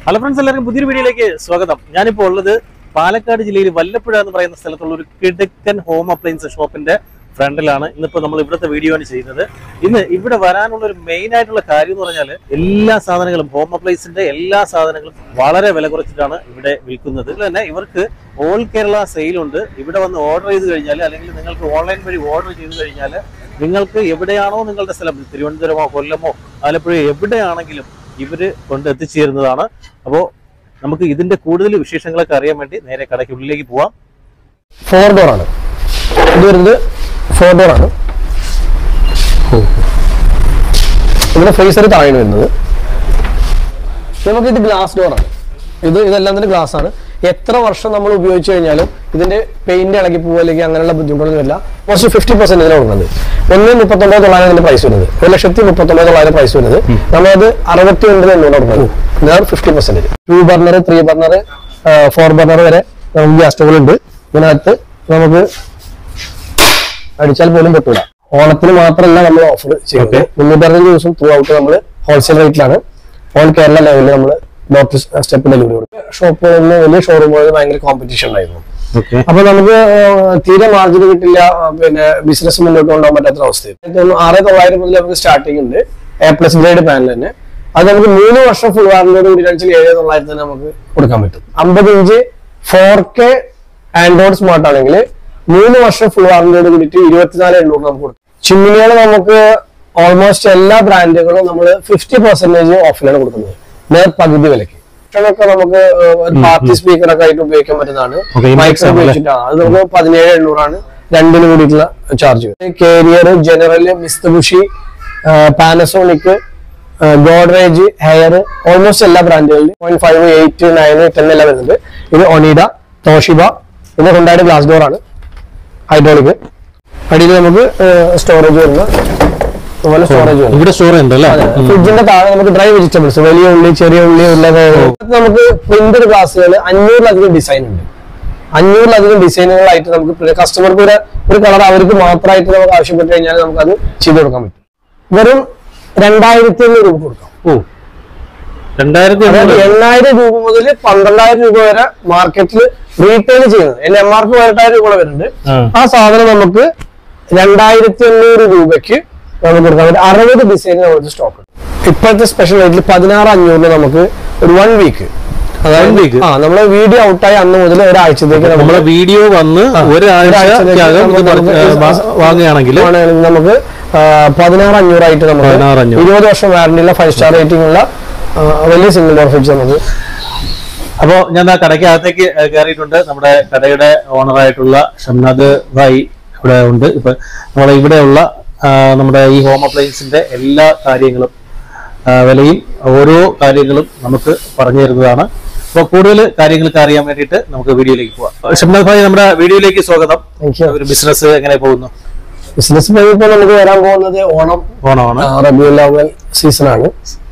Hello friends എല്ലാവർക്കും പുതിയൊരു വീഡിയോയിലേക്ക് സ്വാഗതം ഞാനിപ്പോൾ ഉള്ളത് പാലക്കാട് ജില്ലയിൽ വല്ലപ്പുഴ എന്ന് പറയുന്ന സ്ഥലത്തുള്ള ഒരു കിടക്കൻ ഹോം അപ്ലയൻസ് ഷോപ്പിന്റെ ഫ്രണ്ടിലാണ് ഇന്നിപ്പോൾ നമ്മൾ ഇവിടുത്തെ വീഡിയോ ആണ് ചെയ്യുന്നത് ഇന്ന് ഇവിടെ വരാനുള്ള ഒരു മെയിൻ ആയിട്ടുള്ള കാര്യം എന്ന് പറഞ്ഞാൽ എല്ലാ സാധനങ്ങളും ഹോം അപ്ലയൻസിന്റെ എല്ലാ സാധനങ്ങളും വളരെ വില കുറച്ചിട്ടാണ് ഇവിടെ വിൽക്കുന്നത് ഇതിൽ തന്നെ ഇവർക്ക് ഓൾ കേരള സെയിലുണ്ട് ഇവിടെ വന്ന് ഓർഡർ ചെയ്ത് കഴിഞ്ഞാൽ അല്ലെങ്കിൽ നിങ്ങൾക്ക് ഓൺലൈൻ വഴി ഓർഡർ ചെയ്ത് കഴിഞ്ഞാൽ നിങ്ങൾക്ക് എവിടെയാണോ നിങ്ങളുടെ സ്ഥലം തിരുവനന്തപുരമോ കൊല്ലമോ ആലപ്പുഴ എവിടെയാണെങ്കിലും ഇവര് കൊണ്ട് എത്തിച്ചേരുന്നതാണ് അപ്പോൾ നമുക്ക് ഇതിന്റെ കൂടുതൽ വിശേഷങ്ങളൊക്കെ അറിയാൻ വേണ്ടി നേരെ കടയ്ക്കുള്ളിലേക്ക് പോവാം ഫോർ ഡോർ ആണ് ഇത് വരുന്നത് ഫോർ ഡോർ ആണ് ഇതിന്റെ ഫ്രീസർ താഴെ വരുന്നത് നമുക്ക് ഇത് ഗ്ലാസ് ഡോർ ആണ് ഇത് ഇതെല്ലാം തന്നെ ഗ്ലാസ് ആണ് എത്ര വർഷം നമ്മൾ ഉപയോഗിച്ച് കഴിഞ്ഞാലും ഇതിന്റെ പെയിന്റ് ഇളകി പോകുക അല്ലെങ്കിൽ അങ്ങനെയുള്ള ബുദ്ധിമുട്ടുകളൊന്നും വരില്ല കുറച്ച് ഫിഫ്റ്റി പെർസെന്റ് ഇതിന് കൊടുക്കുന്നത് ഒന്ന് മുപ്പത്തൊമ്പത് തൊള്ളായിരം ഇതിന്റെ പ്രൈസ് വരുന്നത് ഒരു ലക്ഷത്തി മുപ്പത്തൊമ്പത് തൊള്ളായിരം പ്രൈസ് വരുന്നത് നമ്മളത് അറുപത്തി ഒൻപത് എണ്ണൂറ് കൊടുക്കുന്നത് ഇതാണ് fifty percent two burner three burner four burner വരെ നമുക്ക് ഗ്യാസ് സ്റ്റോവുകളുണ്ട് ഇതിനകത്ത് നമുക്ക് അടിച്ചാൽ പോലും പറ്റൂല ഓണത്തിന് മാത്രമല്ല നമ്മൾ ഓഫർ ചെയ്യുന്നത് മുന്നൂറ്റി അറുപത് ദിവസം ത്രൂ ഔട്ട് നമ്മൾ ഹോൾസെയിൽ റേറ്റിലാണ് ഓൾ കേരള ലെവലിൽ നമ്മൾ ഡോക്ടർ സ്റ്റെപ്പ് ഡെലിവറി കൊടുക്കും ഷോപ്പുകളിൽ വലിയ ഷോറൂമുകളിൽ ഭയങ്കര കോമ്പറ്റീഷൻ ഉണ്ടായിരുന്നു ഓക്കെ അപ്പൊ നമുക്ക് ആ, തീരെ മാർജിൻ കിട്ടില്ല ആ, പിന്നെ ബിസിനസ് മുന്നോട്ട് കൊണ്ടുപോകാൻ പറ്റാത്ത അവസ്ഥയിൽ ആറ് തൊള്ളായിരം മുതൽ നമുക്ക് സ്റ്റാർട്ടിംഗ് ഉണ്ട് എ പ്ലസ് ഗ്രേഡ് പാനൽ തന്നെ അത് നമുക്ക് മൂന്ന് വർഷം ഫുൾ വാറന്റിയോട് കൂടി കഴിച്ചാൽ ഏഴ് തൊള്ളായിരത്തി തന്നെ നമുക്ക് കൊടുക്കാൻ പറ്റും അമ്പത് inch four K android smart ആണെങ്കിൽ മൂന്ന് വർഷം ഫുൾ വാറന്റിയോട് കൂടിയിട്ട് ഇരുപത്തിനാല് എണ്ണൂറ് നമുക്ക് കൊടുക്കും ചിമ്മിനികൾ നമുക്ക് ഓൾമോസ്റ്റ് എല്ലാ ബ്രാൻഡുകളും നമ്മൾ ഫിഫ്റ്റി പെർസെന്റേജ് ഓഫിലാണ് കൊടുക്കുന്നത് നേർ പകുതി വിലക്ക് ഒക്കെ നമുക്ക് ആ, ഒരു പാർട്ടി സ്പീക്കർ ഒക്കെ ആയിട്ട് ഉപയോഗിക്കാൻ പറ്റുന്നതാണ് Okay, ഈ മൈക്സ് mix ആണല്ലേ? ഉപയോഗിച്ചിട്ടാണ് അത് നമുക്ക് പതിനേഴ് എണ്ണൂറാണ് രണ്ടിന് കൂടിയിട്ടുള്ള charge Carrier General Mitsubishi Panasonic Godrej Haier almost എല്ലാ ബ്രാൻഡുകളിലും point five eight nine ten എല്ലാം വരുന്നുണ്ട് ഇത് ഒണീഡ തോഷിബ ഇത് ഹുണ്ടായുടെ ഗ്ലാസ് ഡോർ ആണ് ഹൈഡ്രോളിക് അടിയിൽ നമുക്ക് സ്റ്റോറേജ് വരുന്ന അതുപോലെ സ്റ്റോറേജ് വരുന്നു ഇവിടെ സ്റ്റോർ ഉണ്ട് അല്ലേ ഫ്രിഡ്ജിന്റെ താഴെ നമുക്ക് ഡ്രൈ വെജിറ്റബിൾസ് വലിയ ഉള്ളി ചെറിയ ഉള്ളി ഉരുളക്കിഴങ്ങ് നമുക്ക് പ്രിന്റഡ് ഗ്ലാസുകൾ അഞ്ഞൂറിലധികം ഡിസൈൻ ഉണ്ട് അഞ്ഞൂറിലധികം ഡിസൈനുകളായിട്ട് നമുക്ക് കസ്റ്റമർക്ക് ഒരു ഒരു കളർ അവർക്ക് മാത്രമായിട്ട് നമുക്ക് ആവശ്യപ്പെട്ട് കഴിഞ്ഞാൽ നമുക്ക് അത് ചെയ്ത് കൊടുക്കാൻ പറ്റും വെറും രണ്ടായിരത്തി അഞ്ഞൂറ് രൂപ കൊടുക്കാം ഓ രണ്ടായിരത്തി അതായത് എണ്ണൂറ് എണ്ണായിരം രൂപ മുതൽ പന്ത്രണ്ടായിരം രൂപ വരെ മാർക്കറ്റിൽ റീറ്റെയിൽ ചെയ്യുന്നത് എന്റെ എം ആർ പി പതിനെട്ടായിരം രൂപ വരുന്നുണ്ട് ആ. ആ സാധനം നമുക്ക് രണ്ടായിരത്തി അഞ്ഞൂറ് രൂപയ്ക്ക് നമുക്ക് കൊടുക്കാൻ പറ്റും അറുപത് ഡിസൈൻ നമുക്ക് സ്റ്റോക്ക് ഉണ്ട് ഇപ്പോഴത്തെ സ്പെഷ്യൽ റേറ്റിൽ പതിനാറ് അഞ്ഞൂറിന് നമുക്ക് ഒരു വൺ വീക്ക് One week? ആ നമ്മള് വീഡിയോ ഔട്ടായി അന്ന് മുതൽ ഒരാഴ്ചത്തേക്ക് നമ്മളെ നമ്മള് വീഡിയോ വന്ന് ഒരാഴ്ചക്കകം ഇത് നമുക്ക് ഏ, വാ- വാങ്ങുകയാണെങ്കിൽ ആണെങ്കിൽ നമുക്ക് ആ, പതിനാറ് അഞ്ഞൂറായിട്ട് നമുക്ക് പതിനാറ് അഞ്ഞൂറ്. ഇരുപത് വർഷം വാറന്റി ഉള്ള ഫൈവ് സ്റ്റാർ റേറ്റിംഗ് ഉള്ള ആ, വലിയ സിംഗിൾ ഡോർ ഫ്രിഡ്ജ് നമുക്ക് അപ്പോ ഞാൻ ആ കടയ്ക്കകത്തേക്ക് ഏ, കയറിയിട്ടുണ്ട് നമ്മുടെ കടയുടെ ഓണറായിട്ടുള്ള ഷംനാദ് ഭായി ഇവിടെ ഉണ്ട് ഇപ്പൊ നമ്മളെ ഇവിടെയുള്ള ആ, നമ്മുടെ ഈ ഹോം അപ്ലയൻസിന്റെ എല്ലാ കാര്യങ്ങളും ആ, വിലയും ഓരോ കാര്യങ്ങളും നമുക്ക് പറഞ്ഞു തരുന്നതാണ് അപ്പോൾ കൂടുതൽ കാര്യങ്ങൾക്ക് അറിയാൻ വേണ്ടിയിട്ട് നമുക്ക് വീഡിയോയിലേക്ക് പോവാം ഷംനാദ് ഭായി നമ്മുടെ വീഡിയോയിലേക്ക് സ്വാഗതം Thank you. ഒരു ബിസിനസ് എങ്ങനെ പോകുന്നു ബിസിനസ് ഇപ്പോൾ നമുക്ക് വരാൻ പോകുന്നത് ഓണം ഓണമാണ് റബിയുൽ അവൽ സീസൺ ആണ്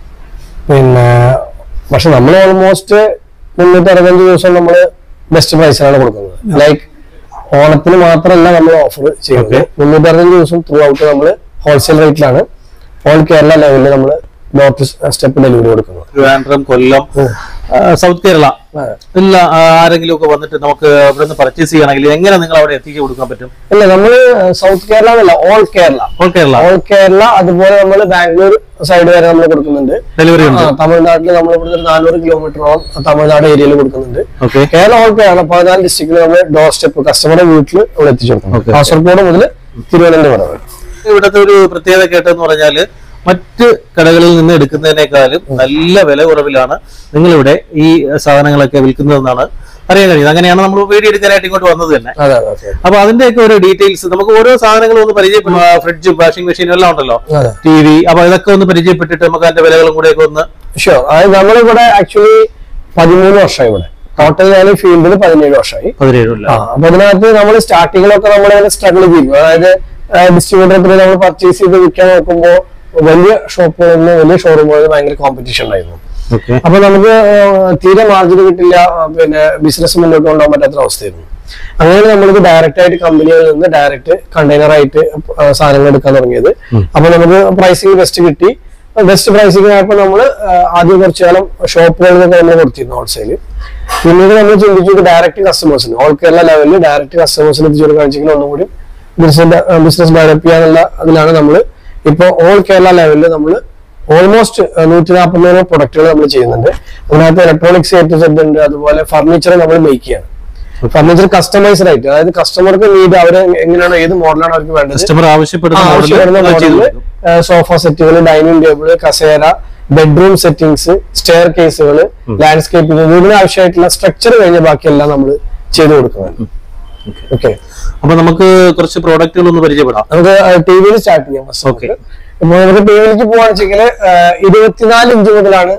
പിന്നെ പക്ഷെ നമ്മൾ ഓൾമോസ്റ്റ് മുന്നൂറ്റി അറുപത്തഞ്ച് ദിവസം നമ്മൾ ബെസ്റ്റ് പ്രൈസിലാണ് കൊടുക്കുന്നത് ലൈക്ക് ഓണത്തിന് മാത്രമല്ല നമ്മൾ ഓഫർ ചെയ്യുന്നത് Okay. മുന്നൂറ്റി അറുപത്തഞ്ച് ദിവസം ത്രൂ ഔട്ട് നമ്മൾ ഹോൾസെയിൽ റേറ്റിലാണ് ഓൾ കേരള ലെവലിൽ നമ്മൾ ഡോർ സ്റ്റെപ്പ് ഡെലിവറി കൊടുക്കുന്നത് ട്രിവാൻഡ്രം കൊല്ലം ആ, സൗത്ത് കേരള ഇല്ല ആ, ആരെങ്കിലും ഒക്കെ വന്നിട്ട് നമുക്ക് ഇവിടെ നിന്ന് പർച്ചേസ് ചെയ്യണമെങ്കിൽ എങ്ങനെ നിങ്ങൾ അവിടെ എത്തിച്ചു കൊടുക്കാൻ പറ്റും അല്ല നമ്മൾ സൗത്ത് കേരള എന്നല്ല all Kerala all Kerala all Kerala അതുപോലെ നമ്മൾ ബാംഗ്ലൂർ സൈഡ് വരെ നമ്മൾ കൊടുക്കുന്നുണ്ട് ഡെലിവറി ഉണ്ട് ആ, തമിഴ്നാട്ടിൽ നമ്മൾ ഇവിടുന്ന് ഒരു നാനൂറ് കിലോമീറ്ററോളം തമിഴ്നാട് ഏരിയയിൽ കൊടുക്കുന്നുണ്ട് ഓക്കെ കേരളം ഓൾ കേരള പതിനാല് ഡിസ്ട്രിക്റ്റിൽ നമ്മൾ ഡോർ സ്റ്റെപ്പ് കസ്റ്റമറുടെ വീട്ടിൽ നമ്മൾ എത്തിച്ചു കൊടുക്കും Okay. കാസർഗോഡ് മുതൽ തിരുവനന്തപുരം വരെ ഇവിടുത്തെ ഒരു പ്രത്യേകത കേട്ടെന്ന് പറഞ്ഞാല് മറ്റ് കടകളിൽ നിന്ന് എടുക്കുന്നതിനേക്കാളും നല്ല വില കുറവിലാണ് നിങ്ങളിവിടെ ഈ സാധനങ്ങളൊക്കെ വിൽക്കുന്നതെന്നാണ് അറിയാൻ കഴിയുന്നത് അങ്ങനെയാണ് നമ്മൾ വീഡിയോ എടുക്കാനായിട്ട് ഇങ്ങോട്ട് വന്നത് തന്നെ അതെ അതെ അതെ അപ്പൊ അതിന്റെയൊക്കെ ഒരു ഡീറ്റെയിൽസ് നമുക്ക് ഓരോ സാധനങ്ങളും ഒന്ന് പരിചയപ്പെടും ഫ്രിഡ്ജും വാഷിംഗ് മെഷീനും എല്ലാം ഉണ്ടല്ലോ അതെ ടി വി അപ്പൊ ഇതൊക്കെ ഒന്ന് പരിചയപ്പെട്ടിട്ട് നമുക്ക് അതിന്റെ വിലകളും കൂടെ ഒക്കെ ഒന്ന് ഷുവർ അതായത് നമ്മളിവിടെ ആക്ച്വലി പതിമൂന്ന് വർഷമായി ഇവിടെ ടോട്ടൽ ഞാൻ ഈ ഫീൽഡിൽ പതിനേഴ് വർഷമായി പതിനേഴില്ല ആ അപ്പൊ അതിനകത്ത് നമ്മൾ സ്റ്റാർട്ടിങ്ങിലൊക്കെ നമ്മൾ സ്ട്രഗിൾ ചെയ്യും അതായത് ഡിസ്ട്രിബ്യൂട്ടർ നമ്മൾ പർച്ചേസ് ചെയ്ത് വിൽക്കാൻ നോക്കുമ്പോൾ വലിയ ഷോപ്പുകളിൽ വലിയ ഷോറൂമുകളിൽ ഭയങ്കര കോമ്പറ്റീഷൻ ഉണ്ടായിരുന്നു ഓക്കെ അപ്പൊ നമുക്ക് ആ, തീരെ മാർജിൻ കിട്ടില്ല ആ, പിന്നെ ബിസിനസ് മുന്നോട്ട് കൊണ്ടുപോകാൻ പറ്റാത്ത അവസ്ഥയായിരുന്നു അങ്ങനെ നമ്മൾക്ക് ഡയറക്റ്റ് ആയിട്ട് കമ്പനികളിൽ നിന്ന് ഡയറക്റ്റ് കണ്ടെയ്നർ ആയിട്ട് ആ, സാധനങ്ങൾ എടുക്കാൻ തുടങ്ങിയത് അപ്പൊ നമുക്ക് പ്രൈസിങ് ബെസ്റ്റ് കിട്ടി ബെസ്റ്റ് പ്രൈസിംഗ് ആയപ്പോൾ നമ്മൾ ആദ്യം കുറച്ചു കാലം ഷോപ്പുകളിലൊക്കെ നമ്മൾ കൊടുത്തിരുന്നു ഹോൾസെയിൽ പിന്നീട് നമ്മൾ ചിന്തിച്ചു ഡയറക്റ്റ് കസ്റ്റമേഴ്സിന് ഓൾ കേരള ലെവലിൽ ഡയറക്റ്റ് കസ്റ്റമേഴ്സിന് എത്തിച്ചു കൊടുക്കുകയാണെങ്കിൽ ഒന്നുകൂടി ബിസിനസ് ബിസിനസ് ഡെവലപ്പ് ചെയ്യാനുള്ള അതിലാണ് നമ്മൾ ഇപ്പോൾ ഓൾ കേരള ലെവലിൽ നമ്മൾ ഓൾമോസ്റ്റ് നൂറ്റി നാൽപ്പതോളം പ്രൊഡക്റ്റുകൾ നമ്മൾ ചെയ്യുന്നുണ്ട് അതിനകത്ത് ഇലക്ട്രോണിക്സ് ഏറ്റവും സെറ്റ് ഉണ്ട് അതുപോലെ ഫർണിച്ചർ നമ്മൾ മേക്ക് ചെയ്യാണ് ഫർണിച്ചർ കസ്റ്റമൈസ്ഡ് ആയിട്ട് അതായത് കസ്റ്റമർക്ക് നീഡ് അവർ എങ്ങനെയാണോ ഏത് മോഡലാണ് അവർക്ക് വേണ്ടത് കസ്റ്റമർ ആവശ്യപ്പെടുന്ന ആ, ആവശ്യപ്പെടുന്ന മോഡൽ ചെയ്തു മോഡലില് കൊടുക്കും. സോഫ സെറ്റുകൾ ഡൈനിങ് ടേബിൾ കസേര ബെഡ്റൂം സെറ്റിംഗ്സ് സ്റ്റെയർ കേസുകൾ ലാൻഡ്സ്കേപ്പിംഗ് വീടിന് ആവശ്യമായിട്ടുള്ള സ്ട്രക്ചർ കഴിഞ്ഞ ബാക്കിയെല്ലാം നമ്മൾ ചെയ്തു കൊടുക്കുന്നത് ഓക്കെ അപ്പൊ നമുക്ക് കുറച്ച് പ്രോഡക്റ്റുകൾ ഒന്ന് പരിചയപ്പെടാം നമുക്ക് ടി വിയിൽ സ്റ്റാർട്ട് ചെയ്യാം ഫസ്റ്റ് Okay. ഇപ്പൊ നമുക്ക് ടി വിയിലേക്ക് പോവാണെന്നുവെച്ചെങ്കിൽ ഇരുപത്തിനാല് ഇഞ്ച് മുതലാണ്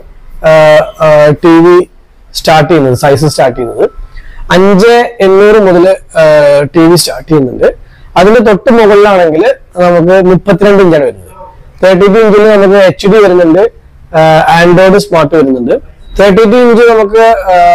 ടി വി സ്റ്റാർട്ട് ചെയ്യുന്നത് സൈസ് സ്റ്റാർട്ട് ചെയ്യുന്നത് അഞ്ച് എണ്ണൂറ് മുതൽ ടി വി സ്റ്റാർട്ട് ചെയ്യുന്നുണ്ട് അതിന്റെ തൊട്ട് മുകളിലാണെങ്കിൽ നമുക്ക് മുപ്പത്തിരണ്ട് ഇഞ്ചാണ് വരുന്നത് തേർട്ടി ടു ഇഞ്ചിൽ നമുക്ക് എച്ച് ഡി വരുന്നുണ്ട് ആൻഡ്രോയിഡ് സ്മാർട്ട് വരുന്നുണ്ട് തേർട്ടി ടു ഇഞ്ച് നമുക്ക്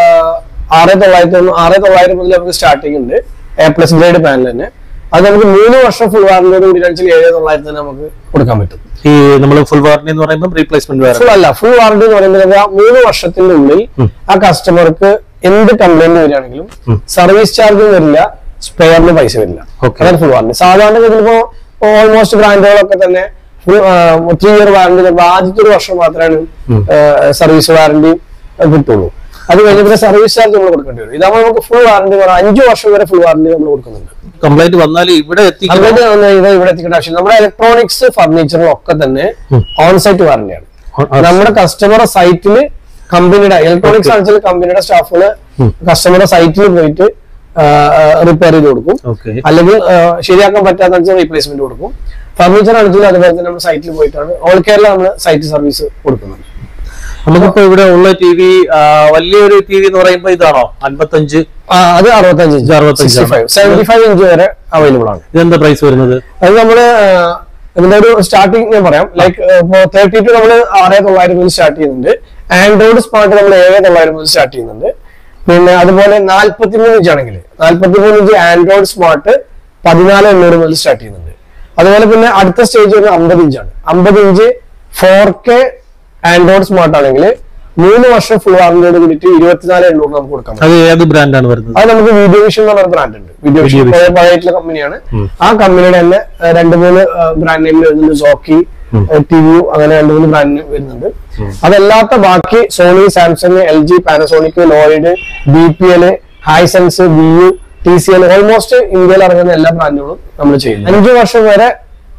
ആറ് തൊള്ളായിരത്തി ഒന്ന് ആറ് തൊള്ളായിരം മുതൽ നമുക്ക് സ്റ്റാർട്ടിംഗ് ഉണ്ട് എ പ്ലസ് ഗ്രേഡ് പാനൽ തന്നെ അത് നമുക്ക് മൂന്ന് വർഷം ഫുൾ വാറന്റിയോട് കൂടി രണ്ടിൽ ഏഴ് തൊള്ളായിരത്തി തന്നെ നമുക്ക് കൊടുക്കാൻ പറ്റും ഈ നമ്മൾ ഫുൾ വാറന്റി എന്ന് പറയുമ്പോൾ റീപ്ലേസ്മെന്റ് വേറെ ഫുൾ അല്ല ഫുൾ വാറന്റി എന്ന് പറയുന്നത് ആ മൂന്ന് വർഷത്തിന്റെ ഉള്ളിൽ ആ കസ്റ്റമർക്ക് എന്ത് കംപ്ലൈന്റ് വരികയാണെങ്കിലും സർവീസ് ചാർജും വരില്ല സ്പെയറിന് പൈസ വരില്ല Okay. അതാണ് ഫുൾ വാറന്റി സാധാരണ ഇതിലിപ്പോ ഓൾമോസ്റ്റ് ബ്രാൻഡുകളൊക്കെ തന്നെ ഫുൾ ത്രീ ഇയർ വാറന്റി ചിലപ്പോൾ ആദ്യത്തെ ഒരു വർഷം മാത്രമാണ് സർവീസ് വാറന്റി കിട്ടുള്ളൂ അത് കഴിഞ്ഞ പിന്നെ സർവീസ് ചാർജ് നമ്മൾ കൊടുക്കേണ്ടി വരും ഇതാകുമ്പോൾ നമുക്ക് ഫുൾ വാറന്റി അഞ്ചു വർഷം വരെ ഫുൾ വാറന്റി നമ്മൾ കൊടുക്കുന്നുണ്ട് കംപ്ലൈന്റ് വന്നാൽ ഇവിടെ എത്തിക്കണം അതുകൊണ്ട് തന്നെ ഇത് ഇവിടെ എത്തിക്കേണ്ട ആവശ്യം നമ്മുടെ ഇലക്ട്രോണിക്സ് ഫർണിച്ചറും ഒക്കെ തന്നെ ഓൺ സൈറ്റ് വാറന്റിയാണ് നമ്മുടെ കസ്റ്റമർ സൈറ്റിൽ കമ്പനിയുടെ ഇലക്ട്രോണിക്സ് ആണെച്ചാൽ കമ്പനിയുടെ സ്റ്റാഫുകള് കസ്റ്റമറുടെ സൈറ്റിൽ പോയിട്ട് റിപ്പയർ ചെയ്ത് കൊടുക്കും ഓക്കെ അല്ലെങ്കിൽ ആ, ശരിയാക്കാൻ പറ്റാത്ത റീപ്ലേസ്മെന്റ് കൊടുക്കും ഫർണിച്ചർ ആണെങ്കിലും അതുപോലെ തന്നെ നമ്മൾ സൈറ്റിൽ പോയിട്ടാണ് ഓൾ കേരള നമ്മൾ സൈറ്റ് സർവീസ് കൊടുക്കുന്നുണ്ട് നമുക്കിപ്പോ ഇവിടെ ഉള്ള ടി വി വലിയൊരു ടി വി എന്ന് പറയുമ്പോ ഇതാണോ അൻപത്തഞ്ച് ആ, അത് അറുപത്തഞ്ച് ഇഞ്ച് അറുപത്തഞ്ച് sixty five seventy five inch വരെ അവൈലബിൾ ആണ് ഇതെന്താ പ്രൈസ് വരുന്നത് അത് നമ്മള് ആഹ്, ഇതിന്റെ ഒരു സ്റ്റാർട്ടിങ് ഞാൻ പറയാം ലൈക്ക് ഇപ്പോ തേർട്ടി ടു നമ്മൾ ആറ് തൊള്ളായിരം മുതൽ സ്റ്റാർട്ട് ചെയ്യുന്നുണ്ട് ആൻഡ്രോയിഡ് സ്മാർട്ട് നമ്മൾ ഏഴ് തൊള്ളായിരം മുതൽ സ്റ്റാർട്ട് ചെയ്യുന്നുണ്ട് പിന്നെ അതുപോലെ നാല്പത്തി മൂന്ന് ഇഞ്ച് ആണെങ്കിൽ നാല്പത്തി മൂന്ന് ഇഞ്ച് ആൻഡ്രോയിഡ് സ്മാർട്ട് പതിനാല് എണ്ണൂറ് മുതൽ സ്റ്റാർട്ട് ചെയ്യുന്നുണ്ട് അതുപോലെ പിന്നെ അടുത്ത സ്റ്റേജ് ഒരു അമ്പത് ഇഞ്ചാണ് അമ്പത് inch four K android smart ആണെങ്കിൽ മൂന്ന് വർഷം ഫുൾ വാറന്റിയോട് കൂടിയിട്ട് ഇരുപത്തിനാല് എണ്ണൂറ് നമുക്ക് കൊടുക്കാൻ പറ്റും അത് ഏത് ബ്രാൻഡാണ് വരുന്നത് അത് നമുക്ക് വീഡിയോ വിഷൻ എന്ന് പറഞ്ഞ ബ്രാൻഡ് ഉണ്ട് വീഡിയോ വിഷൻ Video പഴയ പഴയിട്ടുള്ള കമ്പനിയാണ് ആ കമ്പനിയുടെ തന്നെ ഏഹ്, രണ്ട് മൂന്ന് ബ്രാൻഡ് നെയിമിൽ വരുന്നുണ്ട് സോക്കി ടി വി അങ്ങനെ രണ്ട് മൂന്ന് ബ്രാൻഡ് നെയിം വരുന്നുണ്ട് അതല്ലാത്ത ബാക്കി Sony Samsung L G Panasonic Lloyd B P L Hisense V U T C L almost ഇന്ത്യയിൽ ഇറങ്ങുന്ന എല്ലാ ബ്രാൻഡുകളും നമ്മൾ ചെയ്യുന്നു അഞ്ചു വർഷം വരെ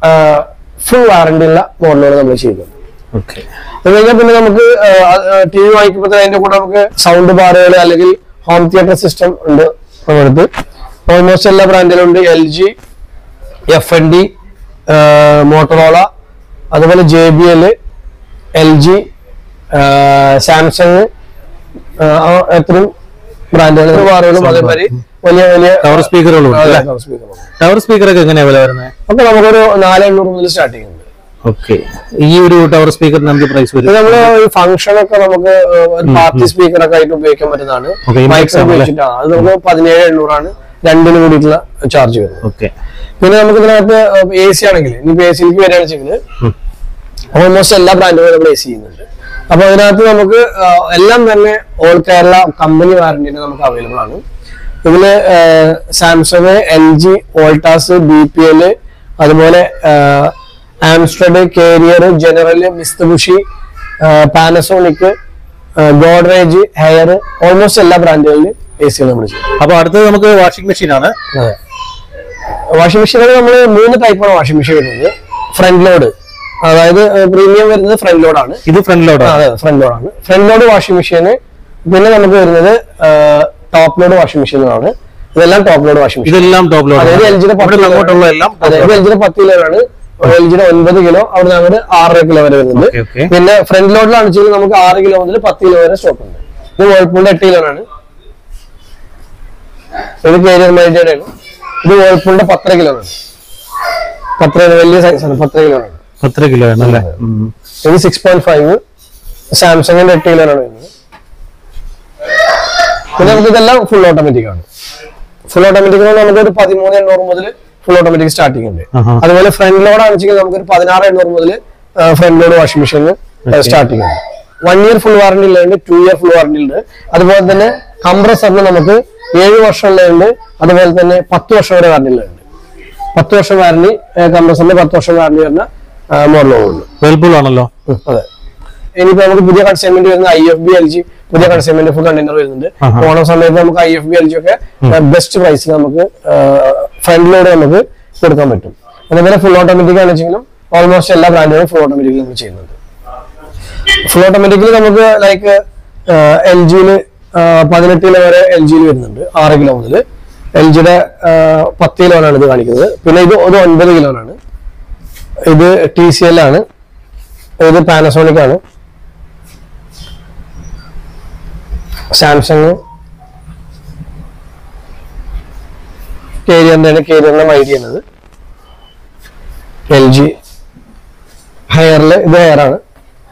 ഫുൾ വാറണ്ടി ഉള്ള മോഡലുകൾ നമ്മൾ ചെയ്യുന്നുണ്ട് ഓക്കെ അത് കഴിഞ്ഞാൽ പിന്നെ നമുക്ക് ടി വി വാങ്ങിക്കുമ്പോൾ അതിന്റെ കൂടെ നമുക്ക് സൗണ്ട് ബാറുകൾ അല്ലെങ്കിൽ ഹോം തിയേറ്റർ സിസ്റ്റം ഉണ്ട് നമ്മുടെ ഓൾമോസ്റ്റ് എല്ലാ ബ്രാൻഡിലും ഉണ്ട് L G F N D Motorola അതുപോലെ J B L L G Samsung എത്രയും ബ്രാൻഡുകൾ ബാറുകളും അതേമാതിരി വലിയ വലിയ ടവർ സ്പീക്കറുകളും അതെ, അല്ലേ cover speaker കളും. ടവർ സ്പീക്കറൊക്കെ എങ്ങനെയാ വില വരുന്നത് അപ്പൊ നമുക്കൊരു നാല് എണ്ണൂറ് മുതൽ സ്റ്റാർട്ട് ചെയ്യുന്നുണ്ട് ഓക്കെ ഈ ഒരു ടവർ സ്പീക്കറിന് എന്ത് പ്രൈസ് ഇത് വരും നമ്മള് ഈ ഫംഗ്ഷൻ ഒക്കെ നമുക്ക് ഒരു പാർട്ടി സ്പീക്കർ ഒക്കെ ആയിട്ട് ഉപയോഗിക്കാൻ പറ്റുന്നതാണ് Okay, ഈ mics മൈക്സ് ആണല്ലേ? ഉപയോഗിച്ചിട്ടാണ് അത് നമുക്ക് പതിനേഴ് എണ്ണൂറാണ് രണ്ടിന് കൂടിയിട്ടുള്ള ചാർജ് വരുന്നത് ഓക്കെ പിന്നെ നമുക്ക് ഇതിനകത്ത് എ സി ആണെങ്കിൽ ഇനിയിപ്പോ എ സിയിലേക്ക് വരികയാണെന്ന് വെച്ചെങ്കിൽ ഓൾമോസ്റ്റ് എല്ലാ ബ്രാൻഡുകളും നമ്മൾ എ സി ചെയ്യുന്നുണ്ട് അപ്പൊ അതിനകത്ത് നമുക്ക് ആ, എല്ലാം തന്നെ ഓൾ കേരള കമ്പനി വാറന്റിന് നമുക്ക് അവൈലബിൾ ആണ് ഇതില് Samsung L G Voltas B P L അതുപോലെ Amstrad Carrier General Mitsubishi Panasonic Godrej Haier almost എല്ലാ ബ്രാൻഡുകളിലും എ സികൾ നമ്മൾ ചെയ്യും അപ്പൊ അടുത്തത് നമുക്ക് വാഷിംഗ് മെഷീൻ ആണ് വാഷിംഗ് മെഷീനുകൾ നമ്മൾ മൂന്ന് ടൈപ്പാണ് വാഷിംഗ് മെഷീൻ വരുന്നത് ഫ്രണ്ട് ലോഡ് അതായത് പ്രീമിയം വരുന്നത് ഫ്രണ്ട് ലോഡാണ് ഇത് ഫ്രണ്ട് ലോഡ് അതെ ഫ്രണ്ട് ലോഡാണ് ഫ്രണ്ട് ലോഡ് വാഷിംഗ് മെഷീന് പിന്നെ നമുക്ക് വരുന്നത് ടോപ്പ് ലോഡ് വാഷിംഗ് മെഷീനുകളാണ് ഇതെല്ലാം ടോപ്പ് ലോഡ് വാഷിംഗ് മെഷീൻ ഇതെല്ലാം ടോപ്പ് ലോഡ് അതായത് എൽ ജിയുടെ പത്ത് അങ്ങോട്ടുള്ള എല്ലാം അതെ ഇത് എൽ ജിയുടെ പത്ത് കിലോ ആണ് എൽ ജിയുടെ ഒൻപത് കിലോ അവിടെ നിന്ന് ആറര കിലോ വരെ വരുന്നുണ്ട് Okay, okay. പിന്നെ ഫ്രണ്ട് ലോഡിലാണ് വെച്ചാൽ നമുക്ക് ആറ് കിലോ മുതൽ പത്ത് കിലോ വരെ സ്റ്റോക്ക് ഉണ്ട് ഇത് വേൾപൂളിന്റെ എട്ട് കിലോ ആണ് ഇത് കേരിയർ മൈൻഡയുടെ ആണ് ഇത് വേൾപൂളിന്റെ പത്തര കിലോ ആണ് പത്തര വലിയ സൈസ് ആണ് പത്തര കിലോ ആണ് പത്തര കിലോ ആണ് അല്ലേ ഉം. ഇത് സിക്സ് പോയിന്റ് ഫൈവ് സാംസങ്ങിന്റെ എട്ട് കിലോ ആണ് വരുന്നത് പിന്നെ നമുക്ക് ഇതെല്ലാം ഫുൾ ഓട്ടോമാറ്റിക് ആണ് ഫുൾ ഓട്ടോമാറ്റിക് നമുക്ക് ഒരു പതിമൂന്ന് എണ്ണൂറ് മുതൽ ഫുൾ ഓട്ടോമാറ്റിക് സ്റ്റാർട്ടിംഗ് ഉണ്ട് ആഹാ. അതുപോലെ ഫ്രണ്ട് ലോഡ് ആണെന്ന് വെച്ചാൽ നമുക്ക് ഒരു പതിനാറ് എണ്ണൂറ് മുതൽ front load washing machine starting ആണ് വൺ ഇയർ ഫുൾ വാറണ്ടി ഉള്ളതുണ്ട് ടു ഇയർ ഫുൾ വാറണ്ടി ഉണ്ട് അതുപോലെ തന്നെ കംപ്രസറിന് നമുക്ക് ഏഴ് വർഷം ഉള്ളതുണ്ട് അതുപോലെ തന്നെ പത്ത് വർഷം വരെ വാറണ്ടി ഉള്ളതുണ്ട് പത്ത് വർഷം വാറണ്ടി കംപ്രസറിന് പത്ത് വർഷം വാറണ്ടി വരുന്ന മോഡലുകളുണ്ട് വേൾപൂൾ ആണല്ലോ അതെ ഇനിയിപ്പോ നമുക്ക് പുതിയ കൺസൈൻമെന്റ് വരുന്ന I F B L G പുതിയ കൺസൈൻമെന്റ് ഫുൾ കണ്ടെയ്നർ വരുന്നുണ്ട് ആഹാ. ഓണം സമയത്ത് നമുക്ക് I F B L G ഒക്കെ ബെസ്റ്റ് പ്രൈസിൽ നമുക്ക് ഫ്രണ്ടിലൂടെ നമുക്ക് കൊടുക്കാൻ പറ്റും അതേപോലെ ഫുൾ ഓട്ടോമാറ്റിക് ആണെങ്കിലും ഓൾമോസ്റ്റ് എല്ലാ ബ്രാൻഡുകളും ഫുൾ ഓട്ടോമാറ്റിക്കലി നമ്മൾ ചെയ്യുന്നുണ്ട് ഫുൾ ഓട്ടോമാറ്റിക്കലി നമുക്ക് ലൈക്ക് എൽ ജിയിൽ പതിനെട്ട് കിലോ വരെ എൽ ജിയിൽ വരുന്നുണ്ട് ആറ് കിലോ മുതൽ എൽ ജിയുടെ പത്ത് കിലോനാണ് ഇത് കാണിക്കുന്നത് പിന്നെ ഇത് ഒരു ഒൻപത് കിലോനാണ് ഇത് ടി സി എൽ ആണ് ഇത് പാനസോണിക് ആണ് സാംസങ് കേരിയറിന്റെ കേരിയറിന്റെ മൈഡി എന്നത് എൽ ജി ഹെയറിൽ ഇത് ഹെയർ ആണ്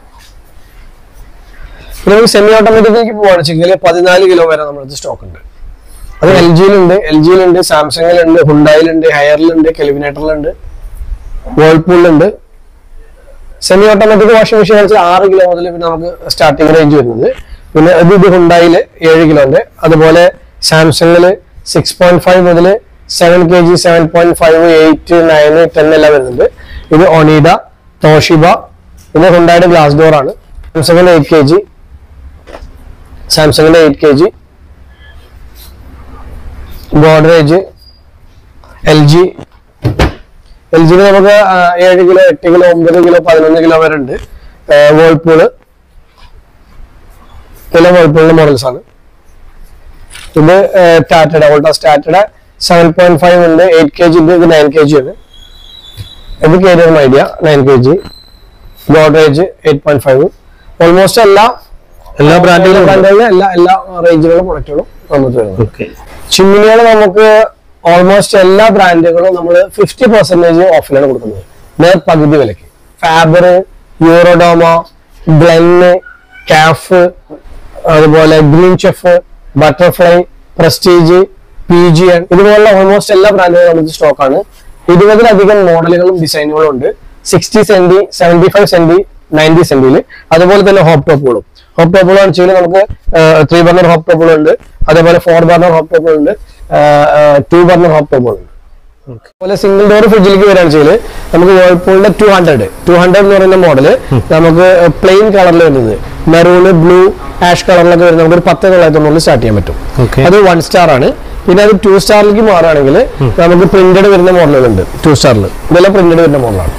പിന്നെ നമുക്ക് സെമി ഓട്ടോമാറ്റിക്കിലേക്ക് പോവാണ് വെച്ചെങ്കിൽ പതിനാല് കിലോ വരെ നമ്മുടെ സ്റ്റോക്ക് ഉണ്ട് അത് എൽ ജിയിലുണ്ട് എൽ ജിയിലുണ്ട് സാംസങ്ങിലുണ്ട് ഹുണ്ടായിലുണ്ട് ഹെയറിലുണ്ട് കെലിമിനേറ്ററിലുണ്ട് വേൾപൂളിലുണ്ട് സെമി ഓട്ടോമാറ്റിക് വാഷിംഗ് മെഷീൻ വെച്ചാൽ ആറ് കിലോ മുതൽ പിന്നെ നമുക്ക് സ്റ്റാർട്ടിംഗ് റേഞ്ച് വരുന്നത് പിന്നെ ഇത് ഇത് ഹുണ്ടായില് ഏഴ് കിലോ ഉണ്ട് അതുപോലെ സാംസങ്ങില് സിക്സ് പോയിന്റ് ഫൈവ് മുതൽ seven K G seven point five eight nine ten എല്ലാം വരുന്നുണ്ട് ഇത് ഒണീഡ തോഷിബ പിന്നെ ഹുണ്ടായുടെ ഗ്ലാസ് ഡോർ ആണ് സാംസങ്ങിന്റെ എയ്റ്റ് കെ ജി സാംസങ്ങിന്റെ eight K G Godrej L G L ജിയിൽ നമുക്ക് ആ, ഏഴ് കിലോ എട്ട് കിലോ ഒമ്പത് കിലോ പതിനൊന്ന് കിലോ വരെ ഉണ്ട് വേൾപൂള് ഇതെല്ലാം വേൾപൂളിന്റെ മോഡൽസ് ആണ് ഇത് ടാറ്റയുടെ ഓൾട്ട സ്റ്റാറ്റയുടെ സെവൻ പോയിന്റ് ഫൈവ് ഉണ്ട് എയ്റ്റ് കെ ജി ഉണ്ട് ഇത് നയൻ കെ ജി ആണ് ഇത് Carrier Midea nine K G Godrej eight point five almost എല്ലാ എല്ലാ ബ്രാൻഡുകളും ഉണ്ട്. ബ്രാൻഡുകളിലും എല്ലാ എല്ലാ റേഞ്ചിലുള്ള പ്രൊഡക്റ്റുകളും നമുക്ക് വരുന്നത് ഓക്കെ ചിമ്മിനികൾ നമുക്ക് ഓൾമോസ്റ്റ് എല്ലാ ബ്രാൻഡുകളും നമ്മൾ ഫിഫ്റ്റി പെർസെന്റേജ് ഓഫിലാണ് കൊടുക്കുന്നത് നേർ പകുതി വിലക്ക് ഫാബർ യൂറോഡോമ ഗ്ലെന്ന് കാഫ് അതുപോലെ Green Chef Butterfly Prestige P G N ഇതുപോലുള്ള ഓൾമോസ്റ്റ് എല്ലാ ബ്രാൻഡുകളും നമുക്ക് സ്റ്റോക്കാണ് ഇരുപതിലധികം മോഡലുകളും ഡിസൈനുകളും ഉണ്ട് sixty centi seventy five centi ninety സെന്റിയിൽ അതുപോലെ തന്നെ ഹോപ്പ് ടോപ്പുകളും ഹോപ്പ് ടോപ്പുകൾ വെച്ചാൽ നമുക്ക് ത്രീ ബർണർ ഹോപ്പ് ടോപ്പുകളുണ്ട് അതേപോലെ ഫോർ ബർണർ ഹോപ്പ് ടോപ്പുകളുണ്ട് ടു ബർണർ ഹോപ്പ് ടോപ്പുകളുണ്ട് അതുപോലെ സിംഗിൾ ഡോർ ഫ്രിഡ്ജിലേക്ക് വരികയാണ് വെച്ചാൽ നമുക്ക് വേൾപൂളിന്റെ ടു ഹൺഡ്രഡ് ടു ഹൺഡ്രഡ് എന്ന് പറയുന്ന മോഡല് നമുക്ക് പ്ലെയിൻ കളറിൽ വരുന്നത് മെറൂണ് ബ്ലൂ ആഷ് കളറിലൊക്കെ വരുന്നത് നമുക്ക് ഒരു പത്ത് തൊള്ളായിരത്തി തൊണ്ണൂറ് സ്റ്റാർട്ട് ചെയ്യാൻ പറ്റും Okay. അത് വൺ സ്റ്റാർ ആണ് പിന്നെ അത് ടു സ്റ്റാറിലേക്ക് മാറുകയാണെങ്കിൽ നമുക്ക് പ്രിന്റഡ് വരുന്ന മോഡലുകളുണ്ട് ടു സ്റ്റാറിൽ ഇതെല്ലാം പ്രിന്റഡ് വരുന്ന മോഡലാണ്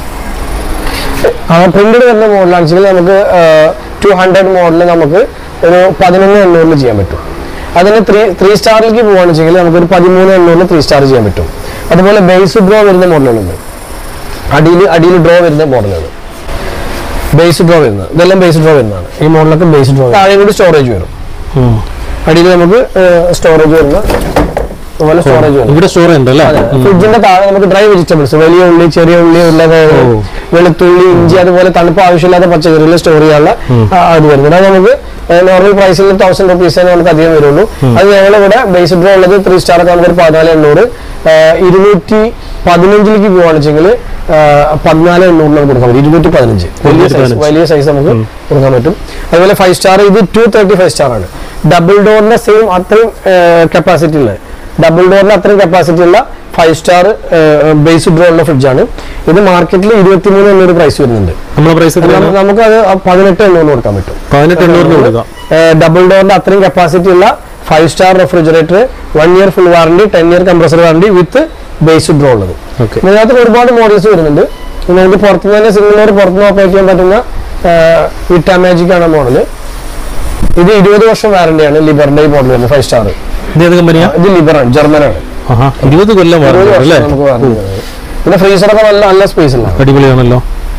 ആ പ്രിന്റഡ് വരുന്ന മോഡലാണെന്നുവെച്ചാൽ നമുക്ക് ടു ഹൺഡ്രഡ് മോഡൽ നമുക്ക് ഒരു പതിനൊന്ന് എണ്ണൂറിൽ ചെയ്യാൻ പറ്റും അതിന് ത്രീ ത്രീ സ്റ്റാറിലേക്ക് പോകുകയാണെന്ന് വെച്ചെങ്കിൽ നമുക്ക് ഒരു പതിമൂന്ന് എണ്ണൂറിൽ ത്രീ സ്റ്റാർ ചെയ്യാൻ പറ്റും അതുപോലെ ബേസ് ഡ്രോ വരുന്ന മോഡലുകളുണ്ട് അടിയിൽ അടിയിൽ ഡ്രോ വരുന്ന മോഡലുകൾ ബേസ് ഡ്രോ വരുന്നത് ഇതെല്ലാം ബേസ് ഡ്രോ വരുന്നതാണ് ഈ മോഡലൊക്കെ ബേസ് ഡ്രോ താഴെ കൂടി സ്റ്റോറേജ് വരും അടിയിൽ നമുക്ക് സ്റ്റോറേജ് വരുന്ന അതുപോലെ സ്റ്റോറേജ് വരും ഇവിടെ സ്റ്റോർ ഉണ്ട് അല്ലേ ഫ്രിഡ്ജിന്റെ താഴെ നമുക്ക് ഡ്രൈ വെജിറ്റബിൾസ് വലിയ ഉള്ളി ചെറിയ ഉള്ളി ഉരുളക്കിഴങ്ങ് വെളുത്തുള്ളി ഇഞ്ചി അതുപോലെ തണുപ്പ് ആവശ്യമില്ലാത്ത പച്ചക്കറികൾ സ്റ്റോർ ചെയ്യാനുള്ള ആ, അത് വരുന്നുണ്ട് അത് നമുക്ക് നോർമൽ പ്രൈസിൽ തൗസൻഡ് റുപ്പീസേ നമുക്ക് അധികം വരുള്ളൂ അത് ഞങ്ങൾ ഇവിടെ ബേസ് ഡ്രോ ഉള്ളത് ത്രീ സ്റ്റാർ ഒക്കെ നമുക്ക് ഒരു പതിനാല് എണ്ണൂറ് ആ, ഇരുന്നൂറ്റി പതിനഞ്ചിലേക്ക് പോവാണെന്ന് വെച്ചെങ്കിൽ പതിനാല് എണ്ണൂറിന് നമുക്ക് കൊടുക്കാൻ പറ്റും ഇരുന്നൂറ്റി പതിനഞ്ച് വലിയ സൈസ് വലിയ സൈസ് നമുക്ക് കൊടുക്കാൻ പറ്റും അതുപോലെ ഫൈവ് സ്റ്റാർ ഇത് ടു തേർട്ടി ഫൈവ് സ്റ്റാർ ആണ് ഡബിൾ ഡോറിന്റെ സെയിം അത്രയും കപ്പാസിറ്റി ഉള്ളത് ഡബിൾ ഡോറിന് അത്രയും കപ്പാസിറ്റി ഉള്ള ഫൈവ് സ്റ്റാർ ബേസ് ഡ്രോ ഉള്ള ഫ്രിഡ്ജാണ് ഇത് മാർക്കറ്റിൽ ഇരുപത്തിമൂന്ന് എണ്ണൂറ് പ്രൈസ് വരുന്നുണ്ട് നമ്മളെ പ്രൈസ് നമുക്ക് നമുക്ക് അത് പതിനെട്ട് എണ്ണൂറിന് കൊടുക്കാൻ പറ്റും പതിനെട്ട് എണ്ണൂറിന് കൊടുക്കാം ഡബിൾ ഡോറിന്റെ അത്രയും കപ്പാസിറ്റി ഉള്ള five star refrigerator one year full warranty ten year compressor warranty with base drawer ഉള്ളത് ഓക്കെ ഇതിനകത്ത് ഒരുപാട് മോഡൽസ് വരുന്നുണ്ട് പിന്നെ നമുക്ക് പുറത്തുനിന്ന് തന്നെ സിംഗിൾ ഡോർ പുറത്തുനിന്ന് ഓപ്പറേറ്റ് ചെയ്യാൻ പറ്റുന്ന വിറ്റാ മാജിക് ആണ് മോഡല് ഇത് ഇരുപത് വർഷം വാറണ്ടിയാണ് ലിബറിന്റെ മോഡൽ വരുന്നത് ഫൈവ് സ്റ്റാർ ഇത് ഏത് കമ്പനിയാ ഇത് ലിബറാണ് ജർമ്മനാണ് ആഹാ ഇരുപത് കൊല്ലം ഇരുപത് വാറണ്ടി വർഷം അല്ലേ നമുക്ക് വാറണ്ടി വരുന്നത്. പിന്നെ ഫ്രീസറൊക്കെ നല്ല നല്ല സ്പേസ് ഉള്ള അടിപൊളിയാണല്ലോ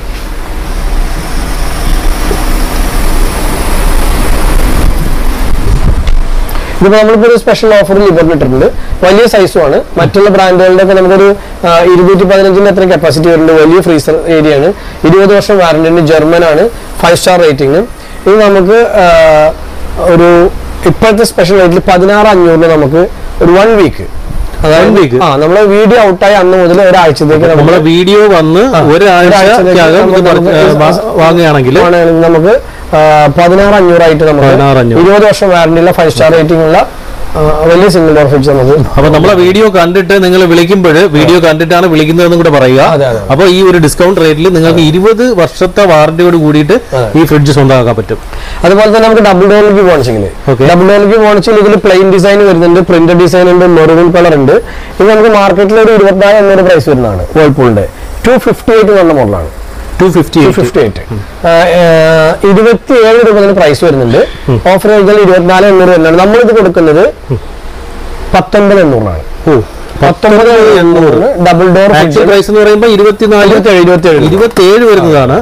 ഇതിപ്പോ നമ്മളിപ്പോ ഒരു സ്പെഷ്യൽ ഓഫർ ലിബറിന് ഇട്ടിട്ടുണ്ട് വലിയ സൈസുമാണ് മറ്റുള്ള ബ്രാൻഡുകളുടെ ഒക്കെ നമുക്കൊരു ആ, ഇരുന്നൂറ്റി പതിനഞ്ചിന്റെ അത്രയും കപ്പാസിറ്റി വരുന്നുണ്ട് വലിയ ഫ്രീസർ ഏരിയ ആണ് ഇരുപത് വർഷം വാറണ്ടി ഉണ്ട് ജർമ്മൻ ആണ് ഫൈവ് സ്റ്റാർ റേറ്റിംഗ് ഇത് നമുക്ക് ആ, ഒരു ഇപ്പോഴത്തെ സ്പെഷ്യൽ റേറ്റിൽ പതിനാറ് അഞ്ഞൂറിന് നമുക്ക് ഒരു വൺ വീക്ക് അതായത് week. ആ നമ്മള് വീഡിയോ ഔട്ടായി അന്ന് മുതൽ ഒരാഴ്ചത്തേക്ക് നമ്മൾ നമ്മളെ വീഡിയോ വന്ന് ഒരാഴ്ചക്കകം ഇത് പർച്ച- ഏ, വാ- വാങ്ങുകയാണെങ്കിൽ ആണെങ്കിൽ നമുക്ക് പതിനാറ് അഞ്ഞൂറായിട്ട് നമുക്ക് 16,500. ഇരുപത് വർഷം വാറന്റി ഉള്ള ഫൈവ് സ്റ്റാർ റേറ്റിംഗ് ഉള്ള ആ, വലിയ സിംഗിൾ ഡോർ ഫ്രിഡ്ജ് നമുക്ക് അപ്പൊ നമ്മളെ വീഡിയോ കണ്ടിട്ട് നിങ്ങൾ വിളിക്കുമ്പോൾ വീഡിയോ കണ്ടിട്ടാണ് വിളിക്കുന്നതെന്നും കൂടെ പറയുക അതെ, അതെ. അപ്പൊ ഈ ഒരു ഡിസ്കൗണ്ട് റേറ്റിൽ നിങ്ങൾക്ക് ഇരുപത് വർഷത്തെ വാറന്റിയോട് കൂടിയിട്ട് ഈ ഫ്രിഡ്ജ് സ്വന്തമാക്കാൻ പറ്റും അതുപോലെ തന്നെ നമുക്ക് ഡബിൾ ഡോറിലേക്ക് പോകണമെങ്കിൽ Okay. ഡബിൾ ഡോറിലേക്ക് പോകണമെങ്കിൽ ഇതിൽ പ്ലെയിൻ ഡിസൈൻ വരുന്നുണ്ട് പ്രിന്റഡ് ഡിസൈൻ ഉണ്ട് മെറൂൺ കളർ ഉണ്ട് ഇത് നമുക്ക് മാർക്കറ്റിൽ ഒരു ഇരുപത്തിനാല് എന്നൊരു പ്രൈസ് വരുന്നതാണ് വേൾപൂളിന്റെ ടു ഫിഫ്റ്റി എയ്റ്റ് എന്നുള്ള മോഡലാണ് two fifty two fifty eight ഇരുപത്തി ഏഴ് രൂപ ഇതിന് പ്രൈസ് വരുന്നുണ്ട് ഓഫർ ചെയ്താൽ ഇരുപത്തിനാല് എണ്ണൂറ് വരുന്നതാണ് നമ്മളിത് കൊടുക്കുന്നത് പത്തൊൻപത് എണ്ണൂറിനാണ് ഓ പത്തൊമ്പത് എണ്ണൂറിന് ഡബിൾ ഡോർ ആക്ച്വൽ പ്രൈസ് എന്ന് പറയുമ്പോൾ ഇരുപത്തിനാല് ഇരുപത്തി ഇരുപത്തി ഏഴ് ഇരുപത്തി ഏഴ് വരുന്നതാണ്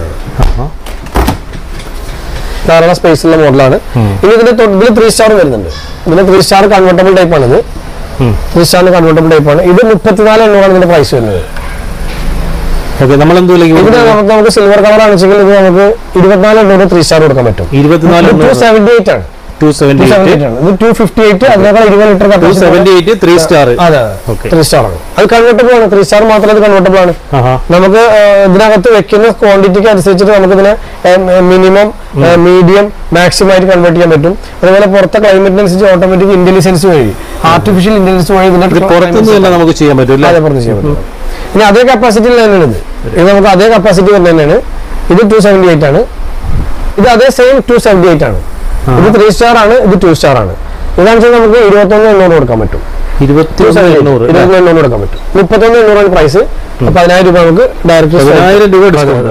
ധാരാളം സ്പേസ് ഉള്ള മോഡലാണ് ഇനി ഇതിന്റെ തൊട്ട് ഇതിൽ ത്രീ സ്റ്റാർ വരുന്നുണ്ട് ഇതിന് ത്രീ സ്റ്റാർ കൺവെർട്ടബിൾ ടൈപ്പ് ആണ് ഇത് ഉം. ത്രീ സ്റ്റാറിന് കൺവെർട്ടബിൾ ടൈപ്പ് ആണ് ഇത് മുപ്പത്തിനാല് എണ്ണൂറാണ് ഇതിന്റെ പ്രൈസ് വരുന്നത് ഓക്കെ നമ്മൾ എന്തുലേക്ക് ഇവിടെ നമുക്ക് നമുക്ക് സിൽവർ കളർ ആണെച്ചെങ്കിൽ ഇത് നമുക്ക് ഇരുപത്തിനാല് എണ്ണൂറ് ത്രീ സ്റ്റാർ കൊടുക്കാൻ പറ്റും ഇരുപത്തിനാല് ടു സെവന്റി എയ്റ്റ് ആണ് two seventy two seventy eight ആണ് ഇത് ടു ഫിഫ്റ്റി എയ്റ്റ് അതിനേക്കാൾ ഇരുപത് litre two capacity seventy eight three star അതെ Okay. ത്രീ സ്റ്റാർ ആണ് അത് കൺവെർട്ടബിൾ ആണ് ത്രീ സ്റ്റാർ മാത്രം അത് കൺവെർട്ടബിൾ ആണ് ആഹാ നമുക്ക് ആ, ഇതിനകത്ത് വെക്കുന്ന ക്വാണ്ടിറ്റിക്ക് അനുസരിച്ചിട്ട് നമുക്ക് ഇതിനെ മിനിമം മീഡിയം മാക്സിമം ആയിട്ട് കൺവേർട്ട് ചെയ്യാൻ പറ്റും അതുപോലെ പുറത്തെ ക്ലൈമറ്റിനനുസരിച്ച് ഓട്ടോമാറ്റിക് ഇന്റലിജൻസ് വഴി ആർട്ടിഫിഷ്യൽ ഇന്റലിജൻസ് വഴി ഇതിനെ ഇത് പുറത്തുനിന്ന് തന്നെ നമുക്ക് ചെയ്യാൻ പറ്റും അല്ലേ അതെ പുറത്ത് ചെയ്യാൻ പറ്റും ഇനി അതേ കപ്പാസിറ്റിയിൽ തന്നെയാണ് ഇത് ഇത് നമുക്ക് അതേ കപ്പാസിറ്റി വരുന്നത് തന്നെയാണ് ഇത് ടു സെവന്റി എയ്റ്റ് ആണ് ഇത് അതേ സെയിം ടു സെവന്റി എയ്റ്റ് ആണ് ഇത് ത്രീ സ്റ്റാർ ആണ് ഇത് ടു സ്റ്റാർ ആണ് ഇതാണെന്ന് വെച്ചാൽ നമുക്ക് ഇരുപത്തൊന്ന് എണ്ണൂറ് കൊടുക്കാൻ പറ്റും ഇരുപത്തി ഒന്ന് എണ്ണൂറ് അല്ലേ? ഇരുപത്തൊന്ന് എണ്ണൂറ് കൊടുക്കാൻ പറ്റും മുപ്പത്തൊന്ന് എണ്ണൂറാണ് പ്രൈസ് പതിനായിരം രൂപ നമുക്ക് ഡയറക്റ്റ് പതിനായിരം രൂപ ഡിസ്കൗണ്ട്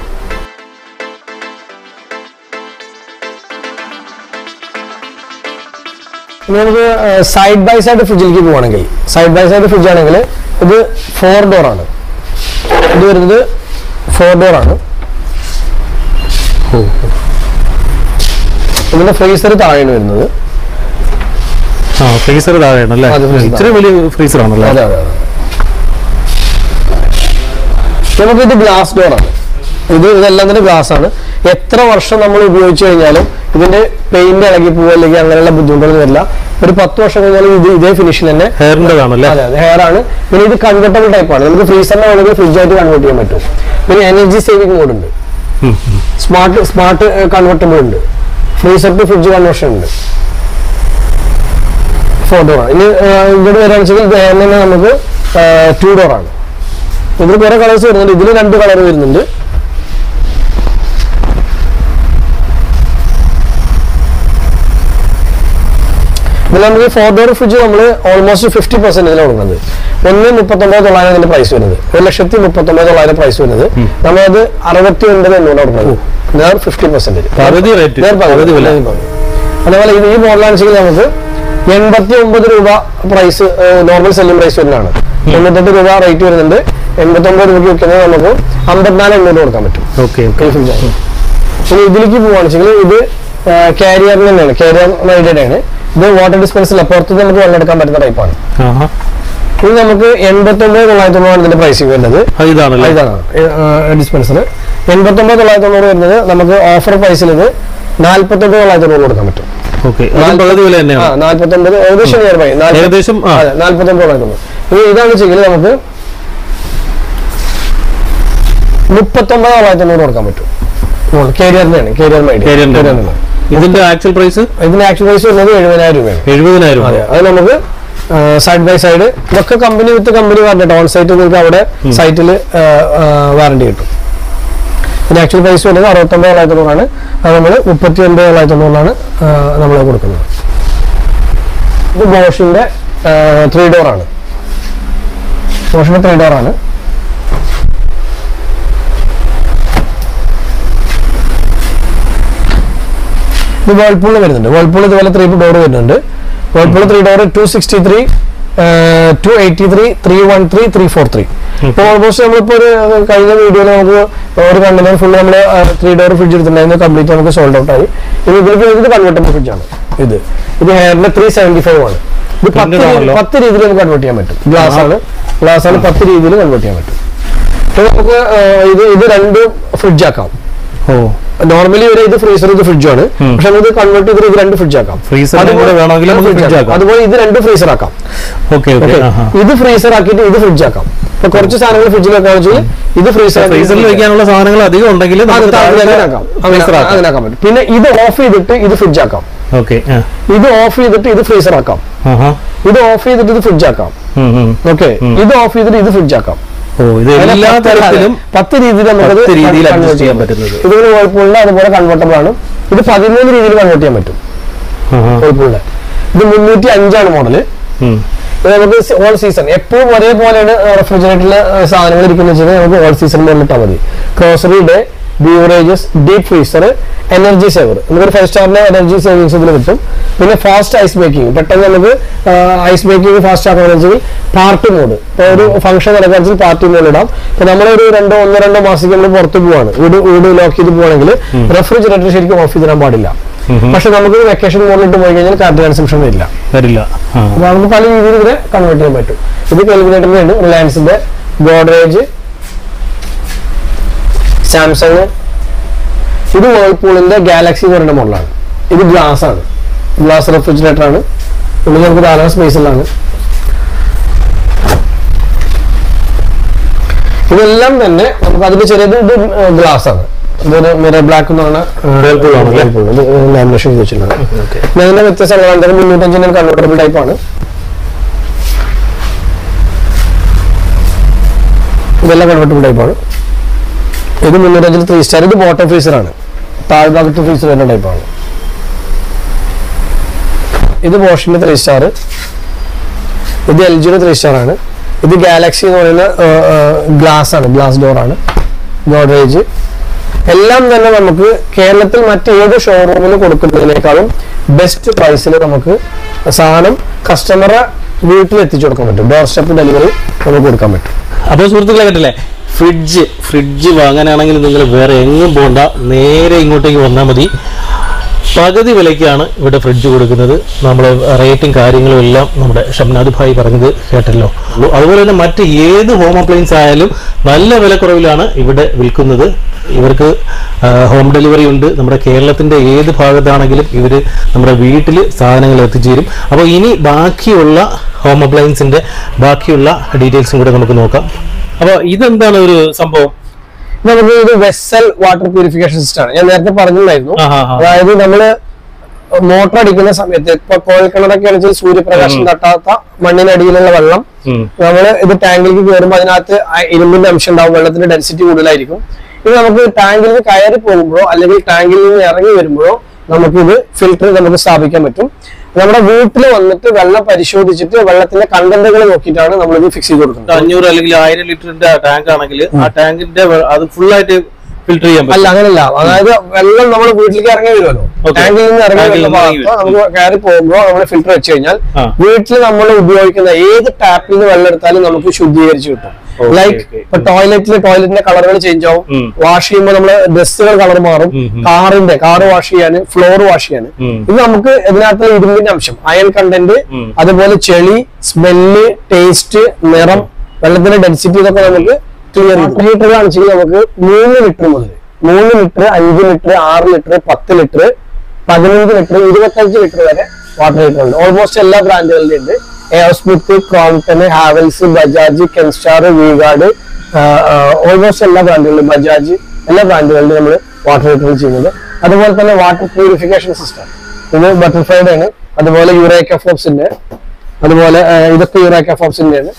ഇനി നമുക്ക് സൈഡ് ബൈ സൈഡ് ഫ്രിഡ്ജിലേക്ക് പോവാണെങ്കിൽ സൈഡ് ബൈ സൈഡ് ഫ്രിഡ്ജ് ആണെങ്കിൽ ഇത് ഫോർ ഡോർ ആണ് ഇത് വരുന്നത് ഫോർ ഡോർ ആണ് ഇതിന്റെ ഫ്രീസർ താഴെയാണ് വരുന്നത് ആ ഫ്രീസർ താഴെയാണ് അല്ലേ അത് freezer ഇച്ചിരി വലിയ ഫ്രീസർ ആണല്ലേ അതെ അതെ അതെ നമുക്ക് ഇത് ഗ്ലാസ് ഡോർ ആണ് ഇത് ഇതെല്ലാം തന്നെ ഗ്ലാസ് ആണ് എത്ര വർഷം നമ്മൾ ഉപയോഗിച്ച് കഴിഞ്ഞാലും ഇതിന്റെ പെയിന്റ് ഇളകി പോവുക അല്ലെങ്കിൽ അങ്ങനെയുള്ള ബുദ്ധിമുട്ടുകൾ വരില്ല ഒരു പത്ത് വർഷം കഴിഞ്ഞാലും ഇത് ഇതേ ഫിനിഷിൽ തന്നെ ഹെയറിൻ്റെതാണല്ലേ അതെ അതെ ഹെയർ ആണ് പിന്നെ ഇത് കൺവെർട്ടബിൾ ടൈപ്പ് ആണ് നമുക്ക് ഫ്രീസറിനെ വേണമെങ്കിൽ ഫ്രിഡ്ജ് ആയിട്ട് കൺവേർട്ട് ചെയ്യാൻ പറ്റും പിന്നെ എനർജി സേവിംഗ് മോഡ് ഉണ്ട് സ്മാർട്ട് സ്മാർട്ട് കൺവെർട്ടബിൾ ഉണ്ട് ഫ്രീസർ ടു ഫ്രിഡ്ജ് കൺവേർഷൻ ഉണ്ട് ഫോർ ഡോർ ആണ് ഇനി ആ, ഇങ്ങോട്ട് വരികയാണെന്നുവെച്ചാൽ ഇത് തന്നെ നമുക്ക് ടു ഡോർ ആണ് ഇതിൽ കുറെ കളേഴ്സ് വരുന്നുണ്ട് ഇതിൽ രണ്ട് കളർ വരുന്നുണ്ട് ഇതിൽ നമുക്ക് ഫോർ ഡോർ ഫ്രിഡ്ജ് നമ്മൾ ഓൾമോസ്റ്റ് ഫിഫ്റ്റി പെർസെന്റ് ഇതിലാണ് കൊടുക്കുന്നത് ഒന്ന് മുപ്പത്തൊമ്പത് തൊള്ളായിരം ഇതിന്റെ പ്രൈസ് വരുന്നത് ഒരു ലക്ഷത്തി മുപ്പത്തൊമ്പത് തൊള്ളായിരം പ്രൈസ് വരുന്നത് നമ്മളത് അറുപത്തി ഒൻപത് എണ്ണൂറ് കൊടുക്കുന്നത് നേർ ഫിഫ്റ്റി പെർസെന്റേജ് പകുതി റേറ്റ് പകുതി വില അതേപോലെ ഇത് ഈ മോഡലാണെന്നുവെച്ചാൽ നമുക്ക് എൺപത്തി ഒമ്പത് രൂപ പ്രൈസ് നോർമൽ സെല്ലിംഗ് പ്രൈസ് വരുന്നതാണ് തൊണ്ണൂറ്റെട്ട് രൂപ റേറ്റ് വരുന്നുണ്ട് എൺപത്തി ഒമ്പത് രൂപയ്ക്ക് വെക്കുന്നത് നമുക്ക് അമ്പത്തിനാല് എണ്ണൂറ് കൊടുക്കാൻ പറ്റും ഓക്കെ ഓക്കെ ഈ fridge ആണ്. ഇനി ഇതിലേക്ക് പോവാണെന്നുവെച്ചാൽ ഇത് കാരിയറിന് തന്നെയാണ് കാരിയർ റൈഡഡ് ആണ് ഇത് വാട്ടർ ഡിസ്പെൻസർ പുറത്ത് നമുക്ക് വെള്ളം എടുക്കാൻ പറ്റുന്ന ടൈപ്പാണ് ആഹാ ഇത് നമുക്ക് എൺപത്തി ഒമ്പത് തൊള്ളായിരത്തി തൊണ്ണൂറാണ് ഇതിന്റെ പ്രൈസിങ് വരുന്നത് അത് ഇതാണല്ലേ ഇതാണ് ഡിസ്പെൻസർ എൺപത്തി ഒമ്പത് തൊള്ളായിരത്തി തൊണ്ണൂറ് വരുന്നത് നമുക്ക് ഓഫർ പ്രൈസിൽ ഇത് നാല്പത്തി ഒമ്പത് തൊള്ളായിരത്തി തൊണ്ണൂറ് കൊടുക്കാൻ പറ്റും ഓക്കെ അതും പകുതി വില ആ തന്നെയാണ് നാല്പത്തി ഒമ്പത് ഏകദേശം നിയർ ബൈ ഏകദേശം ആ അതെ നാല്പത്തി ഒമ്പത് തൊള്ളായിരത്തി തൊണ്ണൂറ് ഇനി ഇതാണ് വെച്ചെങ്കിൽ നമുക്ക് മുപ്പത്തൊമ്പത് തൊള്ളായിരത്തി തൊണ്ണൂറ് കൊടുക്കാൻ പറ്റും കേരിയറിനാണ് കേരിയർ മൈഡിയ കേരിയറിന്റെ. ഇതിന്റെ ആക്ച്വൽ പ്രൈസ് ഇതിന് ആക്ച്വൽ പ്രൈസ് വരുന്നത് എഴുപതിനായിരം രൂപയാണ് എഴുപതിനായിരം അതെ അത് നമുക്ക് സൈഡ് ബൈ സൈഡ് ഇതൊക്കെ company with company warranty on site നിങ്ങൾക്ക് അവിടെ സൈറ്റിൽ വാറണ്ടി കിട്ടും പിന്നെ ആക്ച്വൽ പ്രൈസ് വരുന്നത് അറുപത്തൊമ്പത് തൊള്ളായിരത്തി തൊണ്ണൂറാണ് അത് നമ്മൾ മുപ്പത്തി ഒൻപത് തൊള്ളായിരത്തി തൊണ്ണൂറാണ് നമ്മൾ കൊടുക്കുന്നത് ഇത് ബോഷിന്റെ ത്രീ ഡോർ ആണ് ബോഷിന്റെ ത്രീ ഡോർ ആണ് ഇത് വേൾപൂളിൽ വരുന്നുണ്ട് വേൾപൂൾ ഇതുപോലെ ത്രീ ഡോർ വരുന്നുണ്ട് Whirlpool three door two sixty three two eighty three three one three three four three ഇപ്പോൾ ഓൾമോസ്റ്റ് നമ്മളിപ്പോൾ ഒരു അഹ് കഴിഞ്ഞ വീഡിയോയിൽ നമുക്ക് ഒരു കണ്ടന്റ് ഫുൾ നമ്മൾ ത്രീ ഡോർ ഫ്രിഡ്ജ് എടുത്തിട്ടുണ്ടായിരുന്നു കംപ്ലീറ്റ് നമുക്ക് സോൾഡ് ഔട്ട് ആയി ഇത് ഇതിലേക്ക് ഇത് കൺവേർട്ടബിൾ ഫ്രിഡ്ജ് ആണ് ഇത് ഇത് ഹെയറിന്റെ ത്രീ സെവന്റി ഫൈവ് ആണ് ഇത് പത്ത് Printed ആണല്ലോ. രീ- പത്ത് രീതിയിൽ നമുക്ക് കൺവേർട്ട് ചെയ്യാൻ പറ്റും ഗ്ലാസ് ആണ് ഗ്ലാസ് ആണ് പത്ത് രീതിയിൽ കൺവേർട്ട് ചെയ്യാൻ പറ്റും അപ്പോൾ നമുക്ക് ആഹ് ഇത് ഇത് രണ്ട് ഫ്രിഡ്ജ് ആക്കാം ഓ നോർമലി ഒരു ഇത് ഫ്രീസർ ഇത് ഫ്രിഡ്ജാണ് പക്ഷെ നമുക്ക് കൺവേർട്ട് ചെയ്ത് ഇത് രണ്ട് ഫ്രിഡ്ജ് ആക്കാം Freezer ഉം കൂടെ വേണമെങ്കിൽ നമുക്ക് fridge fridge ആക്കാം. അതുപോലെ ഇത് രണ്ട് ഫ്രീസർ ആക്കാം ഓക്കെ ഓക്കെ Okay. ഇത് ഫ്രീസർ ആക്കിയിട്ട് ഇത് ഫ്രിഡ്ജ് ആക്കാം ഇപ്പൊ കുറച്ച് സാധനങ്ങൾ ഫ്രിഡ്ജിൽ വെക്കാന്ന് വെച്ചാൽ ഇത് ഫ്രീസർ ഫ്രീസറിൽ വെക്കാനുള്ള സാധനങ്ങൾ അധികം ഉണ്ടെങ്കിൽ അത് താഴെ അങ്ങനെ ആക്കാം അങ്ങനെ അങ്ങനെ ആക്കാൻ പറ്റും പിന്നെ ഇത് ഓഫ് ചെയ്തിട്ട് ഇത് ഫ്രിഡ്ജ് ആക്കാം ഓക്കെ ഇത് ഓഫ് ചെയ്തിട്ട് ഇത് ഫ്രീസർ ആക്കാം ഇത് ഓഫ് ചെയ്തിട്ട് ഇത് ഫ്രിഡ്ജ് ആക്കാം ഓക്കെ ഇത് ഓഫ് ചെയ്തിട്ട് ഇത് ഫ്രിഡ്ജ് ആക്കാം ഓ ഇത് അങ്ങനെ എല്ലാ പത്ത് തരത്തിലും പത്ത് രീതിയിൽ നമുക്കത് പത്ത് രീതിയിൽ convert adjust ചെയ്യാൻ ചെയ്യാൻ പറ്റുന്നത്. ഇതിന് വേൾപൂളിന്റെ അതുപോലെ കൺവേർട്ടബിൾ ആണ് ഇത് പതിമൂന്ന് രീതിയിൽ കൺവേർട്ട് ചെയ്യാൻ പറ്റും വേൾപൂളിന്റെ ഇത് മുന്നൂറ്റി അഞ്ചാണ് മോഡല് ഉം. ഇത് നമുക്ക് ഓൾ സീസൺ എപ്പോഴും ഒരേപോലെയാണ് റെഫ്രിജറേറ്ററിൽ സാധനങ്ങൾ ഇരിക്കുന്നത് വെച്ചാൽ നമുക്ക് ഓൾ സീസൺ മുന്നിട്ടാൽ മതി ഗ്രോസറിയുടെ beverages deep freezer energy saver നമുക്കൊരു ഫൈവ് സ്റ്റാറിന്റെ എനർജി സേവിങ്സ് ഇതിൽ കിട്ടും പിന്നെ ഫാസ്റ്റ് ഐസ് മേക്കിംഗ് പെട്ടെന്ന് നമുക്ക് ഐസ് മേക്കിംഗ് ഫാസ്റ്റ് ആക്കണമെന്ന് വെച്ചാൽ പാർട്ടി മോഡ് ഇപ്പോൾ ഒരു ഫംഗ്ഷൻ നടക്കാൻ പാർട്ടി മോഡ് ഇടാം ഇപ്പൊ നമ്മളൊരു രണ്ടോ ഒന്നോ രണ്ടോ മാസത്തേക്ക് നമ്മൾ പുറത്ത് പോവാണ് വീട് വീട് ലോക്ക് ചെയ്ത് പോവാണെങ്കിൽ റെഫ്രിജറേറ്റർ ശരിക്കും ഓഫ് ചെയ്തിടാൻ പാടില്ല പക്ഷെ നമുക്ക് വെക്കേഷൻ മോഡിലിട്ട് പോയി കഴിഞ്ഞാൽ കാർഡ് കൺസംഷൻ വരില്ല വരില്ല ആ. അപ്പൊ നമുക്ക് പല രീതിയിൽ ഇതിനെ കൺവേർട്ട് ചെയ്യാൻ പറ്റും ഇത് കാൽക്കുലേറ്ററിന്റെ ഉണ്ട് റിലയൻസിന്റെ ഗോഡ്രേജ് സാംസങ് ഇത് വേൾപൂളിന്റെ ഗാലക്സി എന്ന് പറയുന്ന മോഡലാണ് ഇത് ഗ്ലാസ് ആണ് ഗ്ലാസ് റെഫ്രിജറേറ്റർ ആണ് ഉള്ളിൽ നമുക്ക് ധാരാളം സ്പേസിലാണ് ഇതെല്ലാം തന്നെ നമുക്ക് അതിൽ ചെറിയത് ഇത് ഗ്ലാസ് ആണ് ഇതൊരു മിറർ ബ്ലാക്ക് എന്ന് പറഞ്ഞ Whirlpool ആണ് അല്ലേ? ലാമിനേഷൻ വെച്ചിട്ടുള്ളത് ഓക്കെ പിന്നെ അതിന്റെ വ്യത്യസ്തങ്ങൾ എന്തായാലും മുന്നൂറ്റഞ്ചിന് കൺവേർട്ടബിൾ ടൈപ്പ് ആണ് ഇതെല്ലാം കൺവേർട്ടബിൾ ടൈപ്പ് ആണ് ഇത് മുന്നൂറ്റഞ്ചിൽ ത്രീ സ്റ്റാർ ഇത് ബോട്ടം ഫ്രീസർ ആണ് താഴ്ഭാഗത്ത് ഫ്രീസർ വരുന്ന ടൈപ്പ് ആണ് ഇത് ബോഷിന്റെ ത്രീ സ്റ്റാർ ഇത് എൽ ജിയുടെ ത്രീ സ്റ്റാർ ആണ് ഇത് ഗാലക്സി എന്ന് പറയുന്ന ഗ്ലാസ് ആണ് ഗ്ലാസ് ഡോർ ആണ് ഗോഡ്രേജ് എല്ലാം തന്നെ നമുക്ക് കേരളത്തിൽ മറ്റേത് ഷോറൂമിൽ കൊടുക്കുന്നതിനേക്കാളും ബെസ്റ്റ് പ്രൈസിൽ നമുക്ക് സാധനം കസ്റ്റമറെ വീട്ടിൽ എത്തിച്ചു കൊടുക്കാൻ പറ്റും ഡോർ സ്റ്റെപ്പ് ഡെലിവറി നമുക്ക് കൊടുക്കാൻ പറ്റും അപ്പോൾ സുഹൃത്തുക്കളെ കണ്ടില്ലേ ഫ്രിഡ്ജ് ഫ്രിഡ്ജ് വാങ്ങാനാണെങ്കിൽ നിങ്ങൾ വേറെ എങ്ങും പോകണ്ട നേരെ ഇങ്ങോട്ടേക്ക് വന്നാൽ മതി പകുതി വിലയ്ക്കാണ് ഇവിടെ ഫ്രിഡ്ജ് കൊടുക്കുന്നത് നമ്മൾ റേറ്റും കാര്യങ്ങളും എല്ലാം നമ്മുടെ ഷംനാദ് ഭായി പറഞ്ഞത് കേട്ടല്ലോ അതുപോലെ തന്നെ മറ്റ് ഏത് ഹോം അപ്ലയൻസ് ആയാലും നല്ല വിലക്കുറവിലാണ് ഇവിടെ വിൽക്കുന്നത് ഇവർക്ക് ഹോം ഡെലിവറി ഉണ്ട് നമ്മുടെ കേരളത്തിന്റെ ഏത് ഭാഗത്താണെങ്കിലും ഇവർ നമ്മുടെ വീട്ടിൽ സാധനങ്ങൾ എത്തിച്ചേരും അപ്പോൾ ഇനി ബാക്കിയുള്ള ഹോം അപ്ലയൻസിന്റെ ബാക്കിയുള്ള ഡീറ്റെയിൽസും കൂടെ നമുക്ക് നോക്കാം അപ്പോൾ ഇതെന്താണ് ഒരു സംഭവം നമുക്ക് ഇത് വെസൽ വാട്ടർ പ്യൂരിഫിക്കേഷൻ സിസ്റ്റം ആണ് ഞാൻ നേരത്തെ പറഞ്ഞിട്ടുണ്ടായിരുന്നു ആഹാ, ആഹാ. അതായത് നമ്മള് മോട്ടർ അടിക്കുന്ന സമയത്ത് ഇപ്പൊ കോഴൽക്കിണറൊക്കെ ആണെങ്കിൽ സൂര്യപ്രകാശം തട്ടാത്ത മണ്ണിനടിയിലുള്ള വെള്ളം ഉം. നമ്മള് ഇത് ടാങ്കിലേക്ക് കയറുമ്പോൾ അതിനകത്ത് ആ ഇരുമ്പിന്റെ അംശം ഉണ്ടാവും വെള്ളത്തിന്റെ ഡെൻസിറ്റി കൂടുതലായിരിക്കും ഇത് നമുക്ക് ടാങ്കിൽ നിന്ന് കയറി പോകുമ്പോഴോ അല്ലെങ്കിൽ ടാങ്കിൽ നിന്ന് ഇറങ്ങി വരുമ്പോഴോ നമുക്ക് ഇത് ഫിൽറ്റർ നമുക്ക് സ്ഥാപിക്കാൻ പറ്റും നമ്മുടെ വീട്ടിൽ വന്നിട്ട് വെള്ളം പരിശോധിച്ചിട്ട് വെള്ളത്തിന്റെ കണ്ടന്റുകൾ നോക്കിയിട്ടാണ് നമ്മൾ ഇത് ഫിക്സ് ചെയ്ത് കൊടുക്കുന്നത് അഞ്ഞൂറ് അല്ലെങ്കിൽ ആയിരം ലിറ്ററിന്റെ ടാങ്ക് ആണെങ്കിൽ ആ ടാങ്കിന്റെ വെ- അത് full ആയിട്ട് ഫിൽറ്റർ ചെയ്യാൻ പറ്റും അല്ല അങ്ങനല്ല അതായത് വെള്ളം നമ്മൾ വീട്ടിലേക്ക് ഇറങ്ങി വരുമല്ലോ Okay. ടാങ്കിൽ നിന്ന് ഇറങ്ങി ടാങ്കിൽ വരുന്ന നിന്ന് ഇറങ്ങി ഭാഗത്ത് നമുക്ക് കയറി പോകുമ്പോൾ നമ്മൾ ഫിൽറ്റർ വെച്ച് കഴിഞ്ഞാൽ ആ. വീട്ടിൽ നമ്മൾ ഉപയോഗിക്കുന്ന ഏത് ടാപ്പിൽ നിന്ന് വെള്ളം എടുത്താലും നമുക്ക് ശുദ്ധീകരിച്ച് കിട്ടും Okay, ലൈക്ക് okay. ഇപ്പൊ ടോയ്ലറ്റിൽ ടോയ്ലറ്റിന്റെ കളറുകൾ ചേഞ്ച് ആവും ഉം. വാഷ് ചെയ്യുമ്പോൾ നമ്മള് ഡ്രസ്സുകൾ കളർ മാറും ഉം, ഉം. കാറിന്റെ കാറ് വാഷ് ചെയ്യാന് ഫ്ലോർ വാഷ് ചെയ്യാന് ഉം. ഇത് നമുക്ക് ഇതിനകത്ത് ഇരുമ്പിന്റെ അംശം അയൺ കണ്ടന്റ് ഉം. അതുപോലെ ചെളി സ്മെല്ല് ടേസ്റ്റ് നിറം വെള്ളത്തിന്റെ ഡെൻസിറ്റി ഇതൊക്കെ നമുക്ക് ക്ലിയർ ചെയ്യും ഹീറ്റർ കാണിച്ചെങ്കിൽ നമുക്ക് മൂന്ന് ലിറ്റർ മുതൽ മൂന്ന് ലിറ്റർ അഞ്ച് ലിറ്റർ ആറ് ലിറ്റർ പത്ത് ലിറ്റർ പതിനഞ്ച് ലിറ്റർ ഇരുപത്തഞ്ച് ലിറ്റർ വരെ വാട്ടർ ഹീറ്റർ ഉണ്ട് ഓൾമോസ്റ്റ് എല്ലാ ബ്രാൻഡുകളുടെ ഉണ്ട് എയർസ്മിത്ത് Crompton Havells Bajaj Kenstar V Guard almost എല്ലാ ബ്രാൻഡുകളിലും ബജാജ് എല്ലാ ബ്രാൻഡുകളിലും നമ്മൾ വാട്ടർ ഹീറ്റർ ചെയ്യുന്നത് അതുപോലെ തന്നെ വാട്ടർ പ്യൂരിഫിക്കേഷൻ സിസ്റ്റം ഇത് ബട്ടർഫ്ലൈയുടെ ആണ് അതുപോലെ യൂറേക്ക ഫോപ്സിന്റെ അതുപോലെ ആ, ഇതൊക്കെ യൂറേക്ക ഫോപ്സിന്റെ ആണ്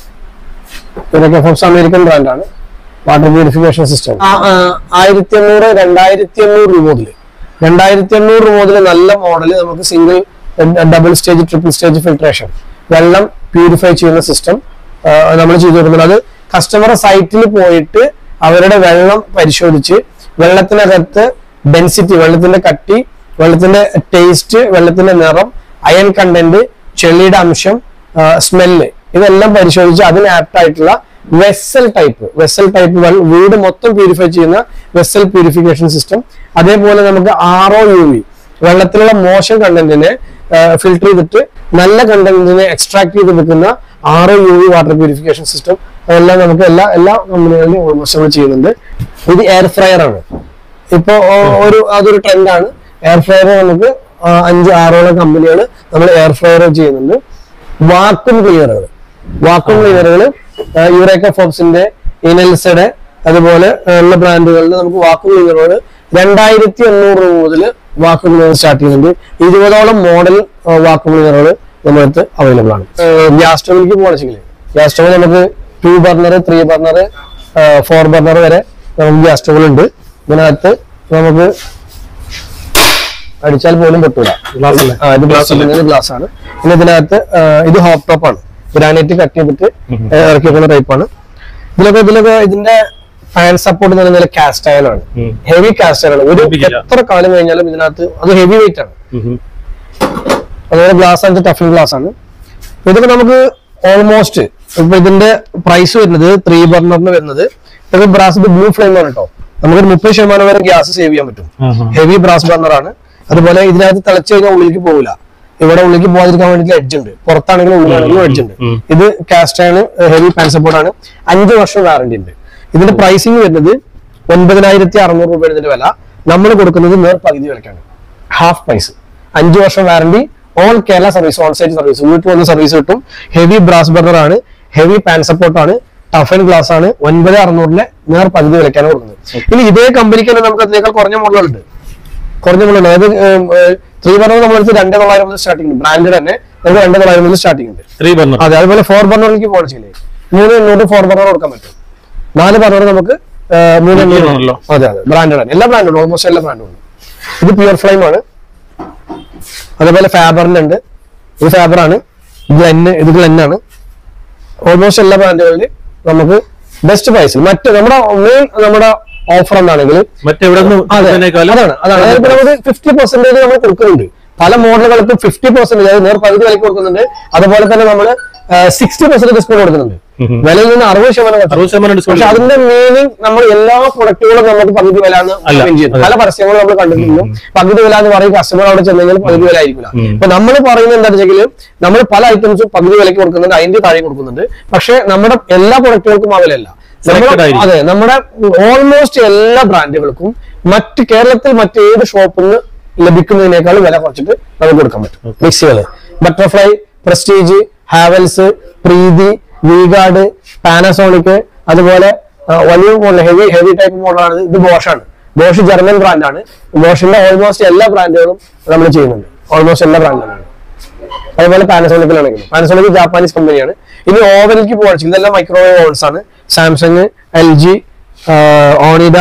യൂറേക്ക ഫോപ്സ് അമേരിക്കൻ ബ്രാൻഡാണ് വാട്ടർ പ്യൂരിഫിക്കേഷൻ സിസ്റ്റം ആയിരത്തി എണ്ണൂറ് രണ്ടായിരത്തി എണ്ണൂറ് രൂപ മുതൽ രണ്ടായിരത്തി എണ്ണൂറ് രൂപ മുതൽ നല്ല മോഡൽ നമുക്ക് single double stage triple stage filtration വെള്ളം പ്യൂരിഫൈ ചെയ്യുന്ന സിസ്റ്റം നമ്മൾ ചെയ്തു കൊടുക്കുന്നത് അത് കസ്റ്റമർ സൈറ്റിൽ പോയിട്ട് അവരുടെ വെള്ളം പരിശോധിച്ച് വെള്ളത്തിനകത്ത് ഡെൻസിറ്റി വെള്ളത്തിന്റെ കട്ടി വെള്ളത്തിന്റെ ടേസ്റ്റ് വെള്ളത്തിന്റെ നിറം അയൺ കണ്ടന്റ് ചെളിയുടെ അംശം സ്മെല്ല് ഇതെല്ലാം പരിശോധിച്ച് അതിന് ആപ്റ്റ് ആയിട്ടുള്ള വെസൽ ടൈപ്പ് വെസൽ ടൈപ്പ് വീട് മൊത്തം പ്യൂരിഫൈ ചെയ്യുന്ന വെസൽ പ്യൂരിഫിക്കേഷൻ സിസ്റ്റം അതേപോലെ നമുക്ക് ആർ ഒ യു വി വെള്ളത്തിലുള്ള മോശം കണ്ടന്റിനെ ഫിൽട്ടർ ചെയ്തിട്ട് നല്ല കണ്ടന്റിനെ എക്സ്ട്രാക്ട് ചെയ്ത് വെക്കുന്ന R O U V water purification system അതെല്ലാം നമുക്ക് എല്ലാ എല്ലാ കമ്പനികളിലും ഓൾമോസ്റ്റ് നമ്മൾ ചെയ്യുന്നുണ്ട് ഇത് എയർ ഫ്രയർ ആണ് ഇപ്പൊ ഓ- ഒരു അതൊരു ട്രെൻഡാണ് എയർ ഫ്രയർ നമുക്ക് ആ, അഞ്ച് ആറോളം കമ്പനികൾ നമ്മൾ എയർ ഫ്രയർ ചെയ്യുന്നുണ്ട് വാക്വം ക്ലീനറുകൾ വാക്വം ക്ലീനറുകൾ യുറേക്ക ഫോബ്സിന്റെ ഇനൽസയുടെ അതുപോലെ ഉള്ള ബ്രാൻഡുകളിൽ നമുക്ക് വാക്വം ക്ലീനറുകൾ രണ്ടായിരത്തി എണ്ണൂറ് രൂപ മുതൽ വാക്വം ക്ലീനർ സ്റ്റാർട്ട് ചെയ്യുന്നുണ്ട് ഇരുപതോളം മോഡൽ വാക്വം ക്ലീനറുകൾ നമ്മുടെ അടുത്ത് അവൈലബിൾ ആണ് ഗ്യാസ് സ്റ്റോവിലേക്ക് പോകണമെങ്കിൽ ഗ്യാസ് സ്റ്റോവ് നമുക്ക് two burner three burner four burner വരെ നമുക്ക് ഗ്യാസ് സ്റ്റോവുകൾ ഉണ്ട് ഇതിനകത്ത് നമുക്ക് അടിച്ചാൽ പോലും പൊട്ടൂല Glass അല്ലേ? ആ, ഇത് ഗ്ലാസ് ഗ്ലാസ് ആണ് പിന്നെ ഇതിനകത്ത് ആ, ഇത് ഹോപ്പ് ടോപ്പ് ആണ് ഗ്രാനൈറ്റ് കട്ട് ചെയ്തിട്ട് ഇറക്കി വെക്കുന്ന type ആണ് ഇതിലൊക്കെ ഇതിലൊക്കെ ഇതിന്റെ ഫാൻ സപ്പോർട്ട് എന്ന് പറയുന്നത് കാസ്റ്റ് അയൺ ആണ് ഉം. ഹെവി കാസ്റ്റ് അയൺ ആണ് ഒരു ഉറപ്പിക്കില്ല. എത്ര കാലം കഴിഞ്ഞാലും ഇതിനകത്ത് അത് ഹെവി വെയിറ്റ് ആണ് ഉം. അതുപോലെ ഗ്ലാസ് ആണ് ടഫിൻ ഗ്ലാസ് ആണ് ഇതൊക്കെ നമുക്ക് ഓൾമോസ്റ്റ് ഇപ്പൊ ഇതിന്റെ പ്രൈസ് വരുന്നത് ത്രീ ബർണറിന് വരുന്നത് ഇതൊക്കെ ബ്രാസ് ബ്ലൂ ഫ്ലെയിം ആണ് കേട്ടോ നമുക്ക് മുപ്പത് ശതമാനം വരെ ഗ്യാസ് സേവ് ചെയ്യാൻ പറ്റും ആഹാ. ഹെവി ബ്രാസ് ബർണർ ആണ് അതുപോലെ ഇതിനകത്ത് തിളച്ചു കഴിഞ്ഞാൽ ഉള്ളിലേക്ക് പോകില്ല ഇവിടെ ഉള്ളിലേക്ക് പോകാതിരിക്കാൻ വേണ്ടിയിട്ട് എഡ്ജ് ഉണ്ട് പുറത്താണെങ്കിലും ഉള്ളിലാണെങ്കിലും എഡ്ജ് ഉണ്ട് ഉം. ഇത് കാസ്റ്റ് ആണ് ഹെവി പാൻ സപ്പോർട്ട് ആണ് അഞ്ച് വർഷം വാറണ്ടി ഉണ്ട് ഇതിന്റെ പ്രൈസിങ് വരുന്നത് ഒൻപതിനായിരത്തി അറുന്നൂറ് രൂപയാണ് ഇതിന്റെ വില നമ്മൾ കൊടുക്കുന്നത് നേർ പകുതി വിലക്കാണ് ഹാഫ് പ്രൈസ് അഞ്ച് വർഷം warranty all Kerala service on site service വീട്ടിൽ വന്ന സർവീസ് കിട്ടും ഹെവി ബ്രാസ് ബർണർ ആണ് ഹെവി പാൻ സപ്പോർട്ട് ആണ് ടഫ് ആൻഡ് ഗ്ലാസ് ആണ് ഒൻപത് അറുന്നൂറിന് നേർ പകുതി വിലക്കാണ് കൊടുക്കുന്നത് ഇനി ഇതേ കമ്പനിക്ക് തന്നെ നമുക്ക് അതിനേക്കാൾ കുറഞ്ഞ മോഡലുണ്ട് കുറഞ്ഞ മോഡൽ അതായത് ത്രീ ബർണർ നമ്മളടുത്ത് രണ്ട് തൊള്ളായിരം മുതൽ സ്റ്റാർട്ടിംഗ് ഉണ്ട് ബ്രാൻഡ് തന്നെ നമുക്ക് രണ്ട് തൊള്ളായിരം മുതൽ സ്റ്റാർട്ടിംഗ് ഉണ്ട് ത്രീ ബർണർ അതെ അതുപോലെ ഫോർ ബർണറിലേക്ക് പോകണം ചെയ്യില്ലേ മൂന്ന് എണ്ണൂറ് ഫോർ ബർണർ കൊടുക്കാൻ പറ്റും നാല് ബർണർ നമുക്ക് ആ, മൂന്ന് എണ്ണൂറ് ആണല്ലോ. അതെ അതെ ബ്രാൻഡഡ് ആണ് എല്ലാ ബ്രാൻഡും ഉണ്ട് ഓൾമോസ്റ്റ് എല്ലാ ബ്രാൻഡും ഉണ്ട് ഇത് പ്യുർ ഫ്ലെയിം ആണ് അതേപോലെ ഫാബറിന്റെ ഉണ്ട് ഇത് ഫാബർ ആണ് ഇത് എന്നെ ഇത് ഗ്ലെന്നാണ് ഓൾമോസ്റ്റ് എല്ലാ ബ്രാൻഡുകളിലും നമുക്ക് ബെസ്റ്റ് പ്രൈസിൽ മറ്റ് നമ്മുടെ മെയിൻ നമ്മുടെ ഓഫർ എന്താണെങ്കിൽ മറ്റെവിടെ അതെ നിന്ന് അതാണ് അതാണ് അതായത് ഇപ്പൊ നമുക്ക് ഫിഫ്റ്റി പെർസെന്റേജ് നമ്മൾ കൊടുക്കുന്നുണ്ട് പല മോഡലുകൾക്കും ഫിഫ്റ്റി പെർസെന്റേജ് അതായത് നേർ പകുതി വിലക്ക് കൊടുക്കുന്നുണ്ട് അതുപോലെ തന്നെ നമ്മൾ സിക്സ്റ്റി പെർസെന്റ് ഡിസ്കൗണ്ട് കൊടുക്കുന്നുണ്ട് ഉം. വിലയിൽ നിന്ന് അറുപത് ശതമാനം കുറച്ച്. അറുപത് ശതമാനം പക്ഷെ ഡിസ്കൗണ്ട് അതിന്റെ മീനിങ് നമ്മൾ എല്ലാ പ്രൊഡക്റ്റുകളും നമുക്ക് പകുതി വില എന്ന് അല്ല, claim ചെയ്യുന്നു. അതെ. പല പരസ്യങ്ങളും നമ്മൾ കണ്ടിട്ടുണ്ട് പകുതി വില എന്ന് പറയും കസ്റ്റമർ അവിടെ ചെന്നെങ്കിൽ പകുതി വില ആയിരിക്കില്ല ഉം. ഇപ്പൊ നമ്മൾ പറയുന്നത് എന്താ വെച്ചെങ്കിൽ നമ്മൾ പല ഐറ്റംസും പകുതി വിലക്ക് കൊടുക്കുന്നുണ്ട് അതിന്റെ താഴെ കൊടുക്കുന്നുണ്ട് പക്ഷെ നമ്മുടെ എല്ലാ പ്രൊഡക്റ്റുകൾക്കും ആ വിലയല്ല Selected നമ്മുടെ- ആയിരിക്കും. അതെ നമ്മുടെ ഓൾമോസ്റ്റ് എല്ലാ ബ്രാൻഡുകൾക്കും മറ്റ് കേരളത്തിൽ മറ്റേത് ഷോപ്പിൽ നിന്ന് ലഭിക്കുന്നതിനേക്കാൾ വില കുറച്ചിട്ട് നമുക്ക് കൊടുക്കാൻ പറ്റും മിക്സികൾ Butterfly Prestige Havells Preethi V Guard Panasonic അതുപോലെ ആ, വലിയ മോഡൽ ഹെവി ഹെവി ടൈപ്പ് മോഡലാണ് ഇത് ബോഷാണ് ബോഷ് ജർമ്മൻ ബ്രാൻഡാണ് ബോഷിന്റെ ഓൾമോസ്റ്റ് എല്ലാ ബ്രാൻഡുകളും നമ്മൾ ചെയ്യുന്നുണ്ട് ഓൾമോസ്റ്റ് എല്ലാ ബ്രാൻഡുകളും അതുപോലെ പാനസോണിക്കിലാണെങ്കിലും പാനസോണിക് ജാപ്പാനീസ് കമ്പനിയാണ് ഇനി ഓവനിലേക്ക് പോകാൻ ഇതെല്ലാം മൈക്രോവേവ് ഓവൻസ് ആണ് സാംസങ് എൽ ജി ഓണിഡ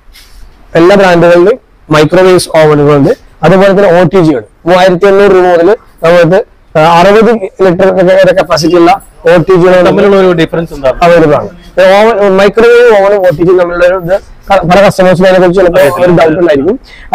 എല്ലാ ബ്രാൻഡുകളിലും മൈക്രോവേവ്സ് ഓവനുകളുണ്ട് അതുപോലെ തന്നെ ഒ ടി ജികൾ മൂവായിരത്തി എണ്ണൂറ് രൂപ മുതൽ നമുക്ക് അറുപത് ലിറ്റർ കപ്പാസിറ്റി ഉള്ള ഒ ടി ജികൾ തമ്മിലുള്ള ഒരു ഡിഫറൻസ് എന്താണ് അവൈലബിൾ ആണ് ഓവൻ മൈക്രോവേവ് ഓവനും ഒ ടി ജി തമ്മിലുള്ള ഒരു ഇത് ക- പല കസ്റ്റമേഴ്സിനെ അതിനെ കുറിച്ച് ചിലപ്പോൾ ഒരു ഡൗട്ട് ഉണ്ടായിരിക്കും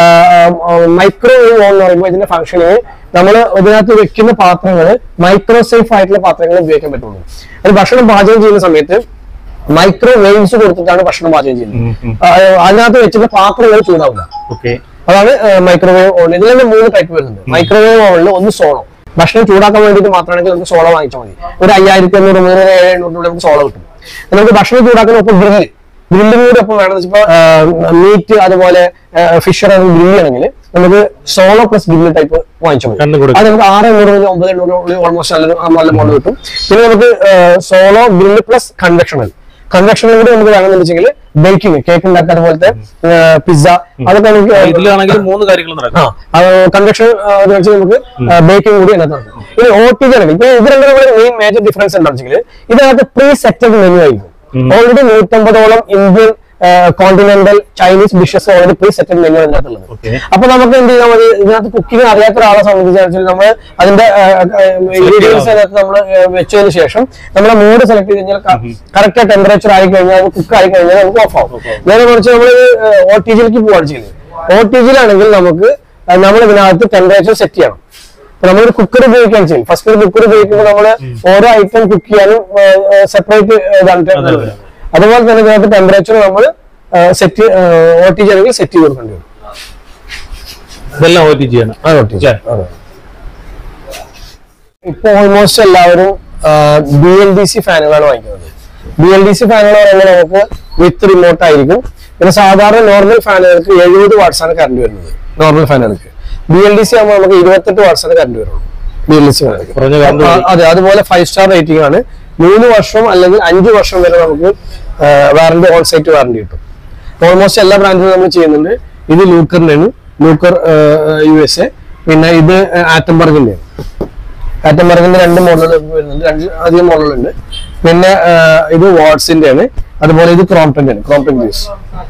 മൈക്രോവേവ് ഓവൻ എന്ന് പറയുമ്പോൾ ഇതിന്റെ ഫംഗ്ഷനിങ് നമ്മൾ ഇതിനകത്ത് വെക്കുന്ന പാത്രങ്ങൾ മൈക്രോ സേഫ് ആയിട്ടുള്ള പാത്രങ്ങൾ ഉപയോഗിക്കാൻ പറ്റുള്ളൂ അത് ഭക്ഷണം പാചകം ചെയ്യുന്ന സമയത്ത് മൈക്രോ വേവ്സ് കൊടുത്തിട്ടാണ് ഭക്ഷണം പാചകം ചെയ്യുന്നത് ഉം, ഉം. ആ, അതിനകത്ത് വെച്ചിട്ട് പാത്രങ്ങൾ ചൂടാവില്ല ഓക്കെ അതാണ് മൈക്രോവേവ് ഓവൻ ഇതിൽ തന്നെ മൂന്ന് ടൈപ്പ് വരുന്നുണ്ട് മൈക്രോവേവ് ഓവനിൽ ഒന്ന് സോളോ ഭക്ഷണം ചൂടാക്കാൻ വേണ്ടിയിട്ട് മാത്രമാണെങ്കിൽ നമുക്ക് സോളോ വാങ്ങിച്ചാൽ മതി ഒരു അയ്യായിരത്തി അഞ്ഞൂറ് മുതൽ ഒരു ഏഴ് എണ്ണൂറ് രൂപ നമുക്ക് സോളോ കിട്ടും നമുക്ക് ഭക്ഷണം ചൂടാക്കുന്ന ഒപ്പം ഗ്രില്ല് ഗ്രില്ലും കൂടി ഒപ്പം വേണമെന്ന് വെച്ചപ്പോ മീറ്റ് അതുപോലെ ഫിഷ് ഗ്രില്ല് ചെയ്യണമെങ്കിൽ നമുക്ക് സോളോ പ്ലസ് ഗ്രില്ല് ടൈപ്പ് വാങ്ങിച്ചാൽ മതി രണ്ടും കൊടുക്കും അത് നമുക്ക് ആറ് എണ്ണൂറ് മുതൽ ഒമ്പത് എണ്ണൂറ് ഓൾമോസ്റ്റ് നല്ല നല്ല മോഡൽ കിട്ടും പിന്നെ നമുക്ക് solo grill plus convectional convectional കൂടി നമുക്ക് വേണമെന്ന് വെച്ചെങ്കിൽ ബേക്കിംഗ് കേക്ക് ഉണ്ടാക്കുക അതുപോലത്തെ പിസ്സ അതൊക്കെ നമുക്ക് ഇതിലാണെങ്കിൽ മൂന്ന് കാര്യങ്ങൾ നടക്കും കൺവെക്ഷൻ വെച്ച് നമുക്ക് ബേക്കിംഗ് കൂടി അതിനകത്ത് നടക്കും ഇനി ഒ ടി ജി ഇപ്പൊ ഇത് രണ്ടും നമ്മുടെ മെയിൻ മേജർ ഡിഫറൻസ് എന്താണെന്ന് വെച്ചാൽ ഇതിനകത്ത് പ്രീ സെറ്റഡ് മെനു ആയിരിക്കും ഓൾറെഡി നൂറ്റമ്പതോളം Indian continental Chinese dishes already pre setted menu അതിനകത്തുള്ളത് ഓക്കെ അപ്പൊ നമുക്ക് എന്ത് ചെയ്യാൻ മതി ഇതിനകത്ത് കുക്കിംഗ് അറിയാത്ത ഒരാളെ സംബന്ധിച്ച് നമ്മൾ അതിന്റെ ഇൻഗ്രീഡിയൻസ് അതിനകത്ത് നമ്മൾ വെച്ചതിന് ശേഷം നമ്മൾ മൂഡ് സെലക്ട് ചെയ്ത് കഴിഞ്ഞാൽ കറക്റ്റ് ടെമ്പറേച്ചർ ആയി കഴിഞ്ഞാൽ കുക്ക് ആയി കഴിഞ്ഞാൽ നമുക്ക് ഓഫ് ആവും നേരെ മറിച്ച് നമ്മൾ ഒ ടി ജിയിലേക്ക് പോവാണ് ചെയ്യുന്നത് ഒ ടി ജിയിലാണെങ്കിൽ നമുക്ക് നമ്മൾ ഇതിനകത്ത് ടെമ്പറേച്ചർ സെറ്റ് ചെയ്യണം ഇപ്പൊ നമ്മളൊരു കുക്കർ ഉപയോഗിക്കുകയാണ് ചെയ്യും ഫസ്റ്റ് ഒരു കുക്കർ ഉപയോഗിക്കുമ്പോൾ നമ്മൾ ഓരോ ഐറ്റം കുക്ക് ചെയ്യാനും സെപ്പറേറ്റ് ഇതാണ് അതെ. അതുപോലെ തന്നെ ഇതിനകത്ത് ടെമ്പറേച്ചർ നമ്മൾ സെറ്റ് ഒ ടി ജി ആണെങ്കിൽ സെറ്റ് ചെയ്ത് കൊടുക്കേണ്ടി വരും ഇതെല്ലാം ഒ ടി ജി ആണ് ആ ഒ ടി ജി അതെ. ഇപ്പൊ ഓൾമോസ്റ്റ് എല്ലാവരും ബി എൽ ഡി സി ഫാനുകളാണ് വാങ്ങിക്കുന്നത് ബി എൽ ഡി സി ഫാനുകൾ പറയുമ്പോൾ നമുക്ക് വിത്ത് റിമോട്ട് ആയിരിക്കും പിന്നെ സാധാരണ നോർമൽ ഫാനുകൾക്ക് എഴുപത് വാട്ട്സ് ആണ് കറണ്ട് വരുന്നത് നോർമൽ ഫാനുകൾക്ക് ബി എൽ ഡി സി ആകുമ്പോൾ നമുക്ക് ഇരുപത്തെട്ട് വാട്ട്സ് ആണ് കറണ്ട് വരുള്ളൂ ബി എൽ ഡി സി കുറഞ്ഞ current ആ, അതെ അതുപോലെ ഫൈവ് സ്റ്റാർ റേറ്റിംഗ് ആണ് മൂന്ന് വർഷം അല്ലെങ്കിൽ അഞ്ച് വർഷം വരെ നമുക്ക് വാറണ്ടി ഓൺ സൈറ്റ് വാറണ്ടി കിട്ടും ഓൾമോസ്റ്റ് എല്ലാ ബ്രാൻഡിലും നമ്മൾ ചെയ്യുന്നുണ്ട് ഇത് ലൂക്കറിന്റെയാണ് ലൂക്കർ യു എസ് എ പിന്നെ ഇത് ആറ്റംബർഗിന്റെ ആറ്റംബർഗിന്റെ രണ്ട് മോഡലുകൾ വരുന്നുണ്ട് രണ്ട് അധികം മോഡലുണ്ട് പിന്നെ ആ, ഇത് വാട്സിന്റെ ആണ് അതുപോലെ ഇത് ക്രോംപ്ടന്റെ ആണ് ക്രോംപ്ടൻ ജ്യൂസ്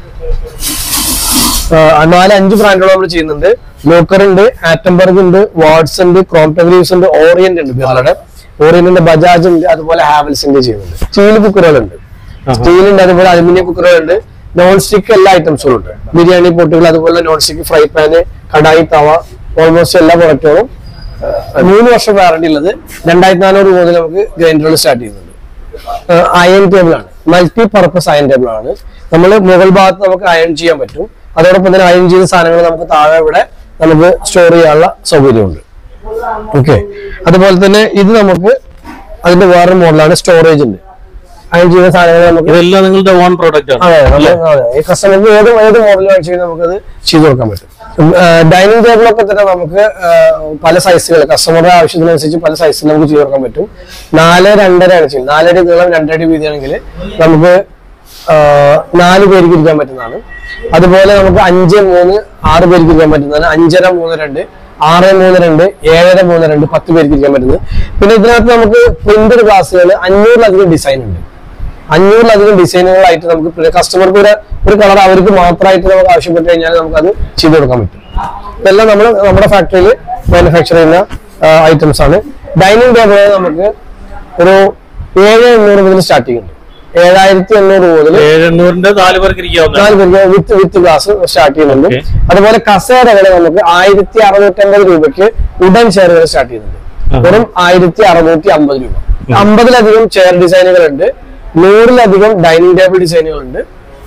നാല് അഞ്ച് ബ്രാൻഡുകൾ നമ്മൾ ചെയ്യുന്നുണ്ട് ലോക്കർ ഉണ്ട് ആറ്റംബർഗ് ഉണ്ട് വാട്സ് ഉണ്ട് ക്രോംപ്ടൻ ജ്യൂസ് ഉണ്ട് ഓറിയന്റ് ഉണ്ട് ബിർളയുടെ ഓറിയന്റിന്റെ ബജാജ് ഉണ്ട് അതുപോലെ ഹാവൽസിന്റെ ചെയ്യുന്നുണ്ട് സ്റ്റീൽ കുക്കറുകളുണ്ട് സ്റ്റീലുണ്ട് അതുപോലെ അലുമിനിയം കുക്കറുകളുണ്ട് നോൺ സ്റ്റിക്ക് എല്ലാ ഐറ്റംസുകളും ഉണ്ട് ബിരിയാണി പൊട്ടുകൾ അതുപോലെ non stick fry pan kadai tawa almost എല്ലാ പ്രൊഡക്റ്റുകളും മൂന്ന് വർഷം വാറണ്ടി ഉള്ളത് രണ്ടായിരത്തി നാനൂറ് മുതൽ നമുക്ക് ഗ്രൈൻഡറുകൾ സ്റ്റാർട്ട് ചെയ്യുന്നുണ്ട് അയൺ ടേബിൾ ആണ് മൾട്ടി പർപ്പസ് അയൺ ടേബിൾ ആണ് നമ്മൾ മുകൾ ഭാഗത്ത് നമുക്ക് അയൺ ചെയ്യാൻ പറ്റും അതോടൊപ്പം തന്നെ അയൺ ചെയ്ത സാധനങ്ങൾ നമുക്ക് താഴെ ഇവിടെ നമുക്ക് സ്റ്റോർ ചെയ്യാനുള്ള സൗകര്യമുണ്ട് ഓക്കെ അതുപോലെ തന്നെ ഇത് നമുക്ക് അതിന്റെ വേറൊരു മോഡലാണ് സ്റ്റോറേജ് ഉണ്ട് അയൺ ചെയ്ത സാധനങ്ങൾ നമുക്ക് ഇതെല്ലാം നിങ്ങളുടെ ഓൺ പ്രോഡക്റ്റ് ആണ് അതെ നമ്മൾ- അതെ ഈ കസ്റ്റമർക്ക് ഏത് ഏത് മോഡൽ വാങ്ങിച്ചു കഴിഞ്ഞാൽ നമുക്കത് ചെയ്തു കൊടുക്കാൻ പറ്റും ഡൈനിങ് ടേബിളൊക്കെ തന്നെ നമുക്ക് ആ, പല സൈസുകൾ കസ്റ്റമറുടെ ആവശ്യത്തിനനുസരിച്ച് പല സൈസിൽ നമുക്ക് ചെയ്തു കൊടുക്കാൻ പറ്റും നാല് രണ്ടര ആണ് ചെയ്യുന്നത് നാലടി നീളം രണ്ടടി വീതിയാണെങ്കിൽ നമുക്ക് ആ, നാല് പേർക്ക് ഇരിക്കാൻ പറ്റുന്നതാണ് അതുപോലെ നമുക്ക് അഞ്ച് മൂന്ന് ആറ് പേർക്ക് ഇരിക്കാൻ പറ്റുന്നതാണ് അഞ്ചര മൂന്ന് രണ്ട് ആറ് മൂന്ന് രണ്ട് ഏഴര മൂന്ന് രണ്ട് പത്ത് പേർക്ക് ഇരിക്കാൻ പറ്റുന്നത് പിന്നെ ഇതിനകത്ത് നമുക്ക് പ്രിന്റഡ് ഗ്ലാസുകൾ അഞ്ഞൂറിലധികം ഡിസൈൻ ഉണ്ട് അഞ്ഞൂറിലധികം ഡിസൈനുകളായിട്ട് നമുക്ക് പിന്നെ കസ്റ്റമർക്ക് ഒരു ഒരു കളർ അവർക്ക് മാത്രമായിട്ട് നമുക്ക് ആവശ്യപ്പെട്ട് കഴിഞ്ഞാൽ നമുക്ക് അത് ചെയ്തു കൊടുക്കാൻ പറ്റും ഇതെല്ലാം നമ്മൾ നമ്മുടെ ഫാക്ടറിയിൽ മാനുഫാക്ചർ ചെയ്യുന്ന ഐറ്റംസ് ആണ് ഡൈനിങ് ടേബിൾ നമുക്ക് ഒരു ഏഴ് എണ്ണൂറ് മുതൽ സ്റ്റാർട്ടിംഗ് ഉണ്ട് ഏഴായിരത്തി എണ്ണൂറ് മുതൽ ഏഴ് എണ്ണൂറിന്റെ നാല് പേർക്ക് ഇരിക്കാവുന്ന നാല് പേർക്ക് വിത്ത് വിത്ത് ഗ്ലാസ് സ്റ്റാർട്ട് ചെയ്യുന്നുണ്ട് Okay. അതുപോലെ കസേരകൾ നമുക്ക് ആയിരത്തി അറുന്നൂറ്റി അമ്പത് രൂപയ്ക്ക് ഉടൻ ചെയറുകൾ സ്റ്റാർട്ട് ചെയ്യുന്നുണ്ട് ആഹാ. വെറും ആയിരത്തി അറുന്നൂറ്റി അമ്പത് രൂപ അമ്പതിലധികം ചെയർ ഡിസൈനുകൾ ഉണ്ട് നൂറിലധികം ഡൈനിങ് ടേബിൾ ഡിസൈനുകൾ ഉണ്ട്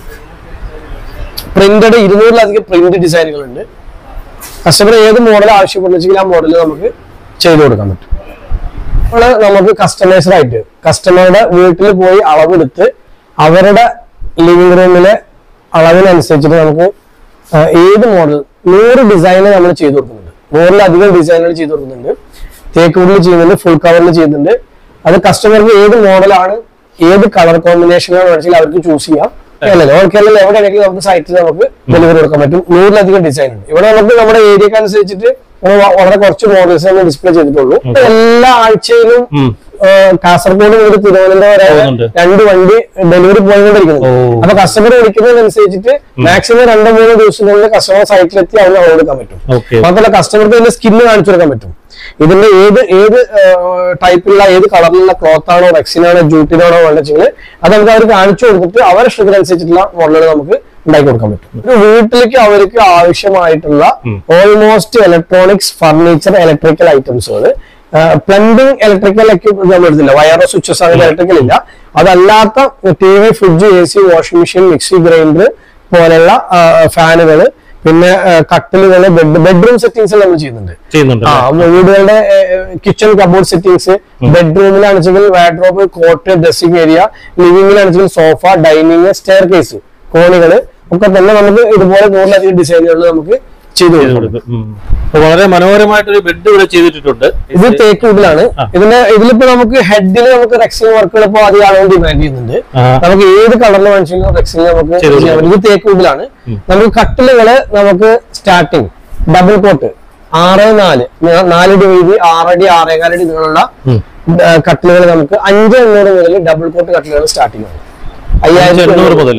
പ്രിന്റഡ് ഇരുന്നൂറിലധികം പ്രിന്റ് ഡിസൈനുകൾ ഉണ്ട് കസ്റ്റമർ ഏത് മോഡൽ ആവശ്യപ്പെടുന്നെങ്കിൽ ആ മോഡൽ നമുക്ക് ചെയ്തു കൊടുക്കാൻ പറ്റും നമ്മള് നമുക്ക് കസ്റ്റമൈസ്ഡ് ആയിട്ട് കസ്റ്റമറുടെ വീട്ടിൽ പോയി അളവെടുത്ത് അവരുടെ ലിവിംഗ് റൂമിലെ അളവിനനുസരിച്ചിട്ട് നമുക്ക് ആ, ഏത് മോഡൽ നൂറ് ഡിസൈൻ നമ്മൾ ചെയ്തു കൊടുക്കുന്നുണ്ട് നൂറിലധികം ഡിസൈനുകൾ ചെയ്തു കൊടുക്കുന്നുണ്ട് തേക്ക് വുഡിൽ ചെയ്യുന്നുണ്ട് ഫുൾ കവറിൽ ചെയ്യുന്നുണ്ട് അത് കസ്റ്റമർക്ക് ഏത് മോഡലാണ് ഏത് കളർ കോമ്പിനേഷനാണ് വേണമെങ്കിൽ അവർക്ക് ചൂസ് ചെയ്യാം അല്ലല്ലോ ഓൾ കേരളത്തിൽ എവിടെയാണെങ്കിലും നമുക്ക് സൈറ്റിൽ നമുക്ക് ഡെലിവറി കൊടുക്കാൻ പറ്റും നൂറിലധികം ഡിസൈൻ ഉണ്ട് ഇവിടെ നമുക്ക് നമ്മുടെ ഏരിയക്ക് അനുസരിച്ചിട്ട് നമ്മൾ വ- വളരെ കുറച്ച് മോഡൽസ് നമ്മൾ ഡിസ്പ്ലേ ചെയ്തിട്ടുള്ളൂ എല്ലാ ആഴ്ചയിലും ഉം. ഏഹ്, കാസർഗോഡ് മുതൽ തിരുവനന്തപുരം വരെ പോകുന്നുണ്ട്. രണ്ട് വണ്ടി ഡെലിവറി പോയിക്കൊണ്ടിരിക്കുന്നു ഓ. അപ്പൊ കസ്റ്റമർ വിളിക്കുന്നതിനനുസരിച്ചിട്ട് മാക്സിമം രണ്ടോ മൂന്നോ ദിവസത്തിനുള്ളിൽ കസ്റ്റമർ സൈറ്റിലെത്തി അവർ അളവ് എടുക്കാൻ പറ്റും ഓക്കെ മാത്രമല്ല കസ്റ്റമർക്ക് ഇതിന്റെ സ്കിന്ന് കാണിച്ചു കൊടുക്കാൻ പറ്റും ഇതിന്റെ ഏത് ഏത് ടൈപ്പിലുള്ള ഏത് കളറിലുള്ള ക്ലോത്ത് ആണോ റെക്സിനാണോ ജൂട്ടിനാണോ വേണ്ടെങ്കിൽ അത് നമുക്ക് അവർ കാണിച്ചു കൊടുത്തിട്ട് അവരുടെ ഇഷ്ടത്തിനനുസരിച്ചിട്ടുള്ള മോഡലുകൾ നമുക്ക് ഉണ്ടാക്കി കൊടുക്കാൻ പറ്റും ഒരു വീട്ടിലേക്ക് അവർക്ക് ആവശ്യമായിട്ടുള്ള ഓൾമോസ്റ്റ് ഇലക്ട്രോണിക്സ് ഫർണിച്ചർ ഇലക്ട്രിക്കൽ ഐറ്റംസുകൾ പ്ലംബിംഗ് ഇലക്ട്രിക്കൽ എക്യുപ്മെന്റ് നമ്മൾ എടുത്തില്ല വയറോ സ്വിച്ചസ് അങ്ങനെ ഇലക്ട്രിക്കൽ ഇല്ല അതല്ലാത്ത T V fridge A C washing machine mixie grinder പോലെയുള്ള ഫാനുകൾ പിന്നെ കട്ടിലുകൾ ബെഡ് ബെഡ്റൂം സെറ്റിംഗ്സ് നമ്മൾ ചെയ്യുന്നുണ്ട് ചെയ്യുന്നുണ്ട് ആ വീടുകളുടെ കിച്ചൺ കബോർഡ് സെറ്റിംഗ്സ് ബെഡ്റൂമിലാണെന്നുവെച്ചെങ്കിൽ വാഡ്രോബ് കോട്ട് ഡ്രസ്സിംഗ് ഏരിയ ലിവിംഗിലാണെന്നുവെച്ചെങ്കിൽ സോഫ ഡൈനിങ് സ്റ്റെയർ കേസ് കോണികള് ഒക്കെ തന്നെ നമുക്ക് ഇതുപോലെ നൂറിലധികം ഡിസൈനുകൾ നമുക്ക് ചെയ്തു ചെയ്ത് കൊടുക്കാം കൊടുക്കും. ഉം. അപ്പൊ വളരെ മനോഹരമായിട്ടൊരു ബെഡ് ഇവിടെ ചെയ്തിട്ടുണ്ട് ഇത് തേക്ക് വുഡിലാണ് ആ. ഇതിന്റെ ഇതിലിപ്പോ നമുക്ക് ഹെഡിൽ നമുക്ക് റെക്സിൽ വർക്കുകൾ ഇപ്പൊ അധികം ആളുകൾ ഡിമാൻഡ് ചെയ്യുന്നുണ്ട് ആ. നമുക്ക് ഏത് കളറിൽ വേണമെങ്കിലും റെക്സിൽ നമുക്ക് ചെയ്ത് ചെയ്യാൻ പറ്റും. ഇത് തേക്ക് വുഡിലാണ് നമുക്ക് കട്ടിലുകള് നമുക്ക് സ്റ്റാർട്ടിങ് ഡബിൾ കോട്ട് ആറ് നാല് ന- നാലടി വീതി ആറടി ആറേകാലടി നീളമുള്ള ഉം. കട്ടിലുകൾ നമുക്ക് അഞ്ച് എണ്ണൂറ് മുതൽ ഡബിൾ കോട്ട് കട്ടിലുകൾ സ്റ്റാർട്ടിംഗ് ആണ് അഞ്ച് എണ്ണൂറ് മുതൽ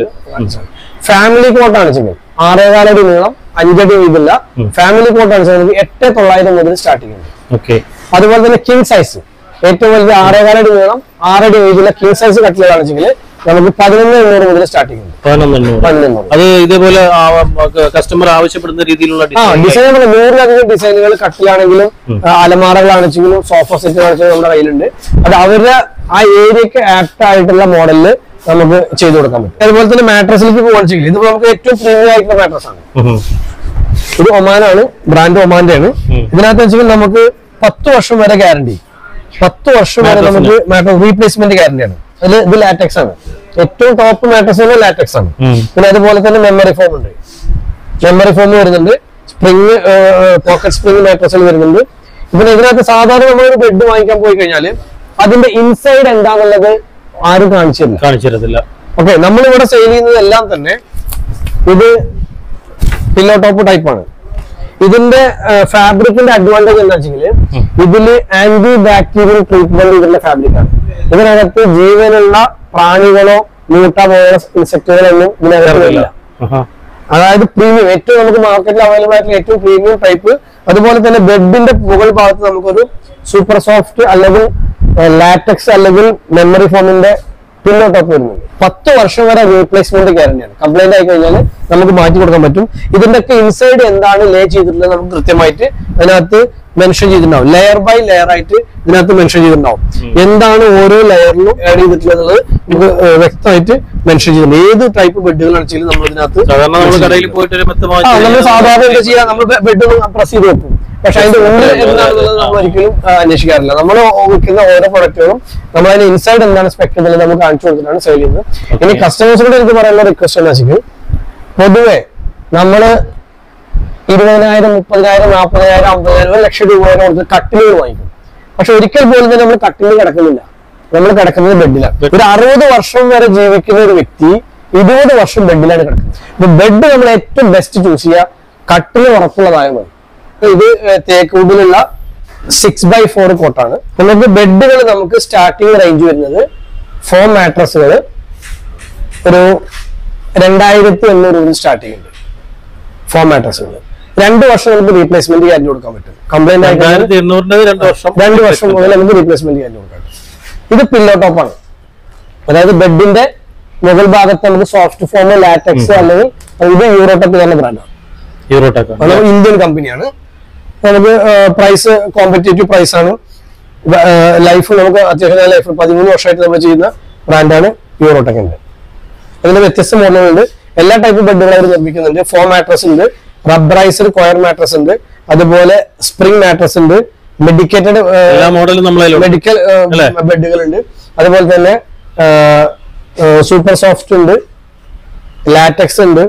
ഫാമിലി കോട്ടാണ് വെച്ചെങ്കിൽ ആറേകാലടി നീളം അഞ്ചടി വീതില്ല ഫാമിലി കോട്ടാണ് വെച്ചാൽ നമുക്ക് എട്ട് തൊള്ളായിരം മുതൽ സ്റ്റാർട്ടിംഗ് ഉണ്ട് ഓക്കെ അതുപോലെ തന്നെ കിങ് സൈസ് ഏറ്റവും വലുത് ആറേകാലടി നീളം ആറടി വീതിയുള്ള കിങ് സൈസ് കട്ടിലുകളാണ് വെച്ചെങ്കിൽ നമുക്ക് പതിനൊന്ന് എണ്ണൂറ് മുതൽ സ്റ്റാർട്ടിംഗ് ഉണ്ട് പതിനൊന്ന് എണ്ണൂറ് പതിനൊന്ന് അത് ഇതേപോലെ കസ്റ്റമർ ആവശ്യപ്പെടുന്ന രീതിയിലുള്ള ആ ഡിസൈൻ ഡിസൈൻ നമ്മുടെ നൂറിലധികം ഡിസൈനുകൾ കട്ടിലാണെങ്കിലും അലമാറകളാണെങ്കിലും സോഫ സെറ്റുകളാണെങ്കിലും നമ്മുടെ കയ്യിലുണ്ട് അത് അവരുടെ ആ ഏരിയക്ക് ആപ്റ്റ് ആയിട്ടുള്ള മോഡലിൽ നമുക്ക് ചെയ്തു കൊടുക്കാൻ പറ്റും അതുപോലെ തന്നെ മാട്രസിലേക്ക് പോകുകയാണെങ്കിൽ ഇത് നമുക്ക് ഏറ്റവും പ്രീമിയം ആയിട്ടുള്ള മാട്രസ് ആണ് ഇത് ഒമാനാണ് ബ്രാൻഡ് ഒമാന്റെ ആണ് ഉം. ഇതിനകത്ത് വെച്ചാൽ നമുക്ക് പത്ത് വർഷം വരെ ഗ്യാരണ്ടി പത്ത് വർഷം വരെ Mattress നമുക്ക് മാട്രസ് റീപ്ലേസ്മെന്റ് ഗ്യാരണ്ടി ആണ് അതിൽ ഇത് ലാറ്റക്സ് ആണ് ഏറ്റവും ടോപ്പ് മാട്രസ് ലാറ്റക്സ് ആണ് ഉം. പിന്നെ അതുപോലെ തന്നെ മെമ്മറി ഫോം ഉണ്ട് മെമ്മറി ഫോം വരുന്നുണ്ട് സ്പ്രിങ് പോക്കറ്റ് സ്പ്രിങ് മാട്രസുകൾ വരുന്നുണ്ട് പിന്നെ ഇതിനകത്ത് സാധാരണ നമ്മൾ ഒരു ബെഡ് വാങ്ങിക്കാൻ പോയി കഴിഞ്ഞാൽ അതിന്റെ ഇൻസൈഡ് എന്താണെന്നുള്ളത് ആരും കാണിച്ചില്ല കാണിച്ചു തരത്തില്ല ഓക്കെ നമ്മൾ ഇവിടെ സെയിൽ ചെയ്യുന്നതെല്ലാം തന്നെ ഇത് പില്ലോ ടോപ്പ് ടൈപ്പ് ആണ് ഇതിന്റെ ഫാബ്രിക്കിന്റെ അഡ്വാൻറ്റേജ് എന്താ വെച്ചെങ്കിൽ ഇതില് ആന്റി ബാക്ടീരിയൽ ട്രീറ്റ്മെന്റ് ഇതിന്റെ ഫാബ്രിക് ആണ് ഇതിനകത്ത് ജീവനുള്ള പ്രാണികളോ മൂട്ട പോലുള്ള ഇൻസെക്ടുകളൊന്നും ഇതിനകത്ത് ഇല്ല ആഹാ. അതായത് പ്രീമിയം ഏറ്റവും നമുക്ക് മാർക്കറ്റിൽ അവൈലബിൾ ആയിട്ടുള്ള ഏറ്റവും പ്രീമിയം ടൈപ്പ് അതുപോലെ തന്നെ ബെഡിന്റെ മുകൾ ഭാഗത്ത് നമുക്കൊരു സൂപ്പർ സോഫ്റ്റ് അല്ലെങ്കിൽ ലാറ്റക്സ് അല്ലെങ്കിൽ മെമ്മറി ഫോമിന്റെ പില്ലോ ടോപ്പ് വരുന്നുണ്ട് പത്ത് വർഷം വരെ റീപ്ലേസ്മെന്റ് ഗ്യാരണ്ടിയാണ് കംപ്ലൈന്റ് ആയി കഴിഞ്ഞാൽ നമുക്ക് മാറ്റി കൊടുക്കാൻ പറ്റും ഇതിന്റെ ഒക്കെ ഇൻസൈഡ് എന്താണ് ലേ ചെയ്തിട്ടുള്ളത് നമുക്ക് കൃത്യമായിട്ട് അതിനകത്ത് മെൻഷൻ ചെയ്തിട്ടുണ്ടാവും ലെയർ ബൈ ലെയർ ആയിട്ട് ഇതിനകത്ത് മെൻഷൻ ചെയ്തിട്ടുണ്ടാവും എന്താണ് ഓരോ ലെയറിലും ആഡ് ചെയ്തിട്ടുള്ളത് നമുക്ക് ഏഹ്, വ്യക്തമായിട്ട് മെൻഷൻ ചെയ്തിട്ടുണ്ട് ഏത് ടൈപ്പ് ബെഡുകളാണ് വെച്ചാൽ നമ്മൾ ഇതിനകത്ത് സാധാരണ നമ്മൾ കടയിൽ പോയിട്ട് ഒരു മെത്ത ആ നമ്മൾ സാധാരണ എന്താ ചെയ്യാ നമ്മൾ ബെഡ് പ്രസ് ചെയ്ത് വെക്കും പക്ഷെ അതിന്റെ ഉള്ളിൽ എന്താണെന്നുള്ളത് നമ്മൾ ഒരിക്കലും ആ, അന്വേഷിക്കാറില്ല നമ്മൾ വിൽക്കുന്ന ഓരോ പ്രൊഡക്റ്റുകളും നമ്മൾ അതിന്റെ ഇൻസൈഡ് എന്താണ് സ്പെക്ട് എന്നുള്ളത് നമുക്ക് കാണിച്ചു കൊടുത്തിട്ടാണ് സെയിൽ ചെയ്യുന്നത് ഇനി കസ്റ്റമേഴ്സിനോട് എനിക്ക് പറയാനുള്ള റിക്വസ്റ്റ് എന്ന് വെച്ചാൽ പൊതുവെ നമ്മള് ഇരുപതിനായിരം മുപ്പതിനായിരം നാൽപ്പതിനായിരം അമ്പതിനായിരം ഒരു ലക്ഷം രൂപ വരെ കൊടുത്ത് കട്ടിലുകൾ വാങ്ങിക്കും പക്ഷെ ഒരിക്കൽ പോലും തന്നെ നമ്മൾ കട്ടിലിൽ കിടക്കുന്നില്ല നമ്മൾ കിടക്കുന്നത് ബെഡിലാണ് ഒരു അറുപത് വർഷം വരെ ജീവിക്കുന്ന ഒരു വ്യക്തി ഇരുപത് വർഷം ബെഡിലാണ് കിടക്കുന്നത് ഇപ്പൊ ബെഡ് നമ്മൾ ഏറ്റവും ബെസ്റ്റ് ചൂസ് ചെയ്യുക കട്ടില് ഉറപ്പുള്ളതായ മതി ഇത് തേക്കൂടിലുള്ള സിക്സ് ബൈ ഫോർ കോട്ടാണ് നമുക്ക് ബെഡുകൾ നമുക്ക് സ്റ്റാർട്ടിങ് റേഞ്ച് വരുന്നത് ഫോം മാട്രസുകൾ ഒരു രണ്ടായിരത്തി എണ്ണൂറ് രൂപ സ്റ്റാർട്ടിങ് ഉണ്ട് ഫോം മാട്രസുകൾ രണ്ട് വർഷം നമുക്ക് റീപ്ലേസ്മെന്റ് ഗ്യാരണ്ടി കൊടുക്കാൻ പറ്റും കംപ്ലൈന്റ് ആയി കഴിഞ്ഞാൽ രണ്ടായിരത്തി എണ്ണൂറിന്റെ രണ്ട് വർഷം രണ്ട് വർഷം മുതൽ നമുക്ക് റീപ്ലേസ്മെന്റ് ഗ്യാരണ്ടി കൊടുക്കാം ഇത് പില്ലോ ടോപ്പാണ് അതായത് ബെഡിന്റെ മുകൾ ഭാഗത്ത് നമുക്ക് സോഫ്റ്റ് ഫോം ലാറ്റക്സ് അല്ലെങ്കിൽ ഇത് യൂറോട്ടപ്പ് എന്ന ബ്രാൻഡാണ് യൂറോട്ടൊക്കെ അത് ഇന്ത്യൻ കമ്പനിയാണ് നമുക്ക് പ്രൈസ് കോമ്പറ്റേറ്റീവ് പ്രൈസ് ആണ് ലൈഫ് നമുക്ക് അത്യാവശ്യം നല്ല ലൈഫ് പതിമൂന്ന് വർഷമായിട്ട് നമ്മൾ ചെയ്യുന്ന ബ്രാൻഡാണ് യൂറോടെക്കിന്റെ അതിന്റെ വ്യത്യസ്ത മോഡലുകളുണ്ട് എല്ലാ ടൈപ്പ് ബെഡുകൾ അവർ നിർമ്മിക്കുന്നുണ്ട് ഫോം മാട്രസ് ഉണ്ട് റബ്ബറൈസർ കൊയർ മാട്രസ് ഉണ്ട് അതുപോലെ സ്പ്രിംഗ് മാട്രസ് ഉണ്ട് മെഡിക്കേറ്റഡ് എല്ലാ മോഡലും നമ്മളതിലുണ്ട് മെഡിക്കൽ അല്ലേ? ബെഡുകൾ ഉണ്ട് അതുപോലെ തന്നെ സൂപ്പർ സോഫ്റ്റ് ഉണ്ട് ലാറ്റക്സ് ഉണ്ട്